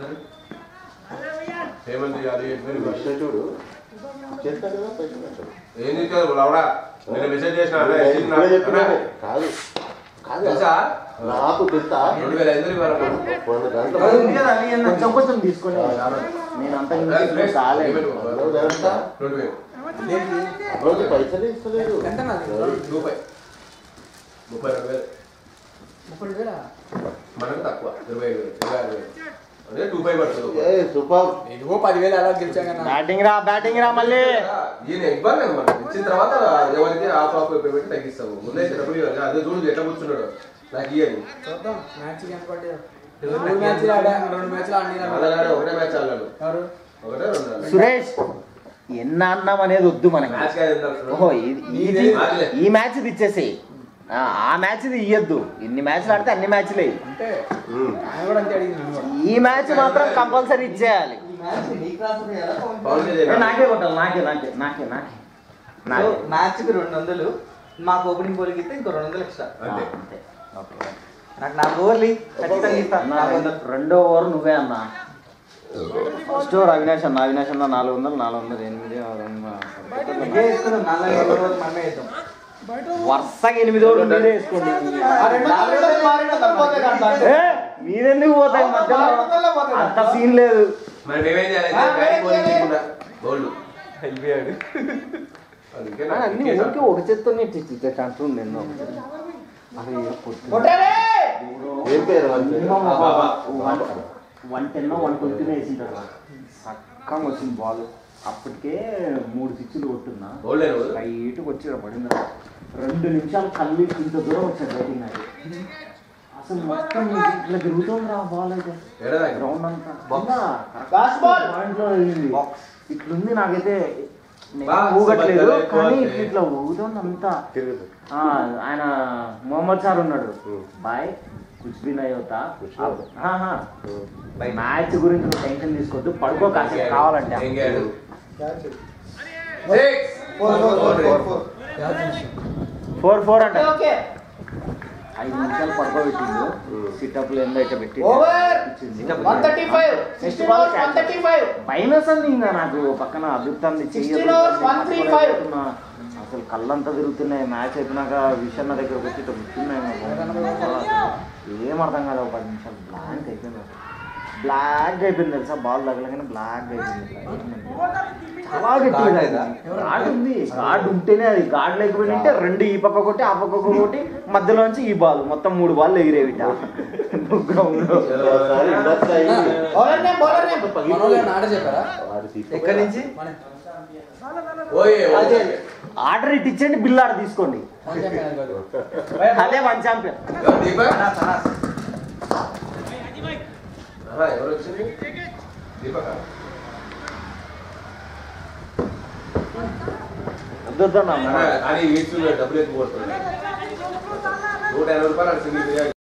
హేమంత్ యాదవ్ ఎవ్వరు నువ్వు ఇస్తే చూడు చేస్తా కదా పైసలు కట్టాలి. ఏం చేశారు లవడా నేను మెసేజ్ చేసిన అన్న, నేను చేసిన ఇప్పుడే అన్న, చెప్పినాను. కాదు కాదు తెలుసా నాకు తెలుసా రెండు వేల ఐదు ఇవ్వాలి కొన్ని గంటలు అది ఉంది కదా అవి అన్న. కొంచెం కొంచెం తీసుకొని నేను అంత ఇంగ్లీష్ కాలేదు మనోడు తెలుసా? రెండు వేలు మనోడు పైసలు ఇస్తలేదు ఎంత నాది? రూపాయి ముప్పై రెండు వేలు ముప్పై రెండు వేలా? మనకు తక్కువ ఇరవై ఐదు వేలు ఇరవై ఆరు వేలు అదే టూ ఫైవ్ పడుతుంది ఏ సూపర్ ఇదిగో పదివేలు అలా గెలిచాం కదా బ్యాటింగ్ రా బ్యాటింగ్ రా మళ్ళీ ఈయన ఇవ్వాలి కదా మనం ఇచ్చిన తర్వాత ఎవరికి ఆఫ్ ఆఫ్ పెట్టి తగ్గిస్తాము ముందైతే డబ్బులు ఇవ్వాలి అదే చూడు ఎట్లా కూర్చున్నాడు నాకు ఇయ్యని చూద్దాం మ్యాచ్ ఎంత పడ్డాయో మూడు మ్యాచ్లు ఆడా రెండు మ్యాచ్లు ఆడినా అలాగే ఒకటే మ్యాచ్ ఆడాడు ఎవరు ఒకటే రెండు ఆడాడు. సురేష్ ఎన్న అన్నం అనేది వద్దు మనకి మ్యాచ్ కాదు ఎంత అవసరం? ఓహో ఇది ఇది మ్యాచ్లే. ఈ మ్యాచ్ ఇచ్చేసేయి ఆ, ఆ మ్యాచ్ ఇయ్యద్దు ఎన్ని మ్యాచ్లు ఆడితే అన్ని మ్యాచ్లే అంటే ఆయన కూడా అంతే అడిగింది నన్ను కూడా. ఈ మ్యాచ్ మాత్రం కంపల్సరీ ఇచ్చేయాలి ఈ మ్యాచ్ నీకు రాసుడు కదా పవన్ పవన్ కళ్యాణ్. కళ్యాణ్. ఏ, నాకే కొట్టాలి నాకే నాకే నాకే నాకే సో, నాకే మ్యాచ్ కి రెండు వందలు మాకు ఓపెనింగ్ బౌలింగ్ ఇస్తే ఇంకో రెండు వందలు ఎక్స్ట్రా అంతే అంతే. ఓకే. నాకు నాలుగు ఓవర్లు ఖచ్చితంగా ఇస్తా అన్న, నాలుగు వందలు రెండో ఓవర్ నువ్వే అన్న ఫస్ట్ ఓవర్ అవినాష్ అన్న అవినాష్ అన్న నాలుగు వందలు నాలుగు వందలు ఎనిమిది ఆరు, ఎనిమిది. ఇదే వేసుకుందాం నాలుగు ఐదు ఓవర్లు మనమే వేద్దాం వరుసగా ఎనిమిది ఓవర్లు మీరే వేసుకోండి ఏ, మీరెందుకు పోతాయి మధ్యలో అంత సీన్ లేదు మరి మేమేం చేయాలి బ్యాటింగ్ బౌలింగ్ చేయకుండా బౌల్డ్ అందుకే ఆ, నాకు అన్ని ఇచ్చేసాం. ఊరికే ఒక చేత్తో అంటుంది నేను అది ఏం పేరు వాడి పేరు? వన్ టెన్ వన్ ట్వంటీనే వేసింటాడు చక్కగా వచ్చింది బాల్ అప్పటికే మూడు సిక్స్లు కొట్టున్నా బౌల్డ్ అయిన వాళ్ళు. లైట్కి వచ్చి ఈడ పడింది రెండు నిమిషాలు కళ్ళు ఇంత దూరం వచ్చాడు బ్యాటింగ్ నాకు అసలు మొత్తం ఇట్లా తిరుగుతుంది రా బాల్ అయితే ఎక్కడ దాకా? గ్రౌండ్ అంతా పాయింట్లో వెళ్ళింది ఇట్లుంది నాకైతే నేను బా, ఊగట్లేదు సుబ్బయ్య కానీ ఎక్కువ ఇట్లా ఇట్లా ఊగుతుంది అంతా తిరుగుతుంది ఆ, ఆయన మొహమ్మద్ సార్ ఉన్నాడు Hmm. బాయ్ కుచ్ బి నై హోతా కుచ్ నై హోతా. ఆహా. మ్యాచ్ గురించి నువ్వు టెన్షన్ తీసుకోవద్దు పడుకో కాసేపు కావాలంటే ఏం చేయాలి? Six. Four four four four four four four అంటే ఐదు నిమిషాలు పడుకోబెట్టిండు Hmm. సిటప్లు ఏందో ఇట్లా పెట్టి మైనస్ అంది ఇంకా నాకు పక్కన అదురుతుంది చెయ్యి అదురుతుంది, పట్టుకోలేకపోతున్నా. అసలు కళ్ళంతా తిరుగుతున్నాయి మ్యాచ్ అయిపోయినాక విషన్న దగ్గరకు వచ్చి ఇట్లా కూర్చున్నాయి ఏం అర్థం కాదు ఒక పది నిమిషాలు బ్లాంక్ అయిపోయింది బ్లాక్ అయిపోయింది తెలుసా బాల్ తగలగానే బ్లాక్ అయిపోయింది చాలా గట్టిగా గాడ్ ఉంది గాడ్ ఉంటేనే అది గాడ్ లేకపోయింటే రెండు ఈ పక్క కొట్టి ఆ పక్క కొట్టి మధ్యలోంచి ఈ బాల్ మొత్తం మూడు బాల్ ఎగిరేవి గ్రౌండ్ లో ఒకసారి ఇండస్ట్రీ అయింది మనోళ్ళు ఆడ చెప్పారా వాడు తీసుకుపోయి- ఎక్కడి నుంచి మన ఓయ్, ఓయ్. అదే. ఆర్డర్ ఇటు ఇచ్చండి బిల్ ఆర్డర్ తీసుకోండి వన్ ఛాంపియన్ కాదు అదే వన్ ఛాంపియన్ ఎవరు దీపక్? అనాస్, అనాస్. ఆహా, ఎవరు వచ్చింది దీపక్ వద్దొద్దన్నా కానీ వీక్స్ డబ్బులు ఎక్కువ పోతుంది నూట ఎనభై రూపాయలు సింగిల్ బిర్యానీ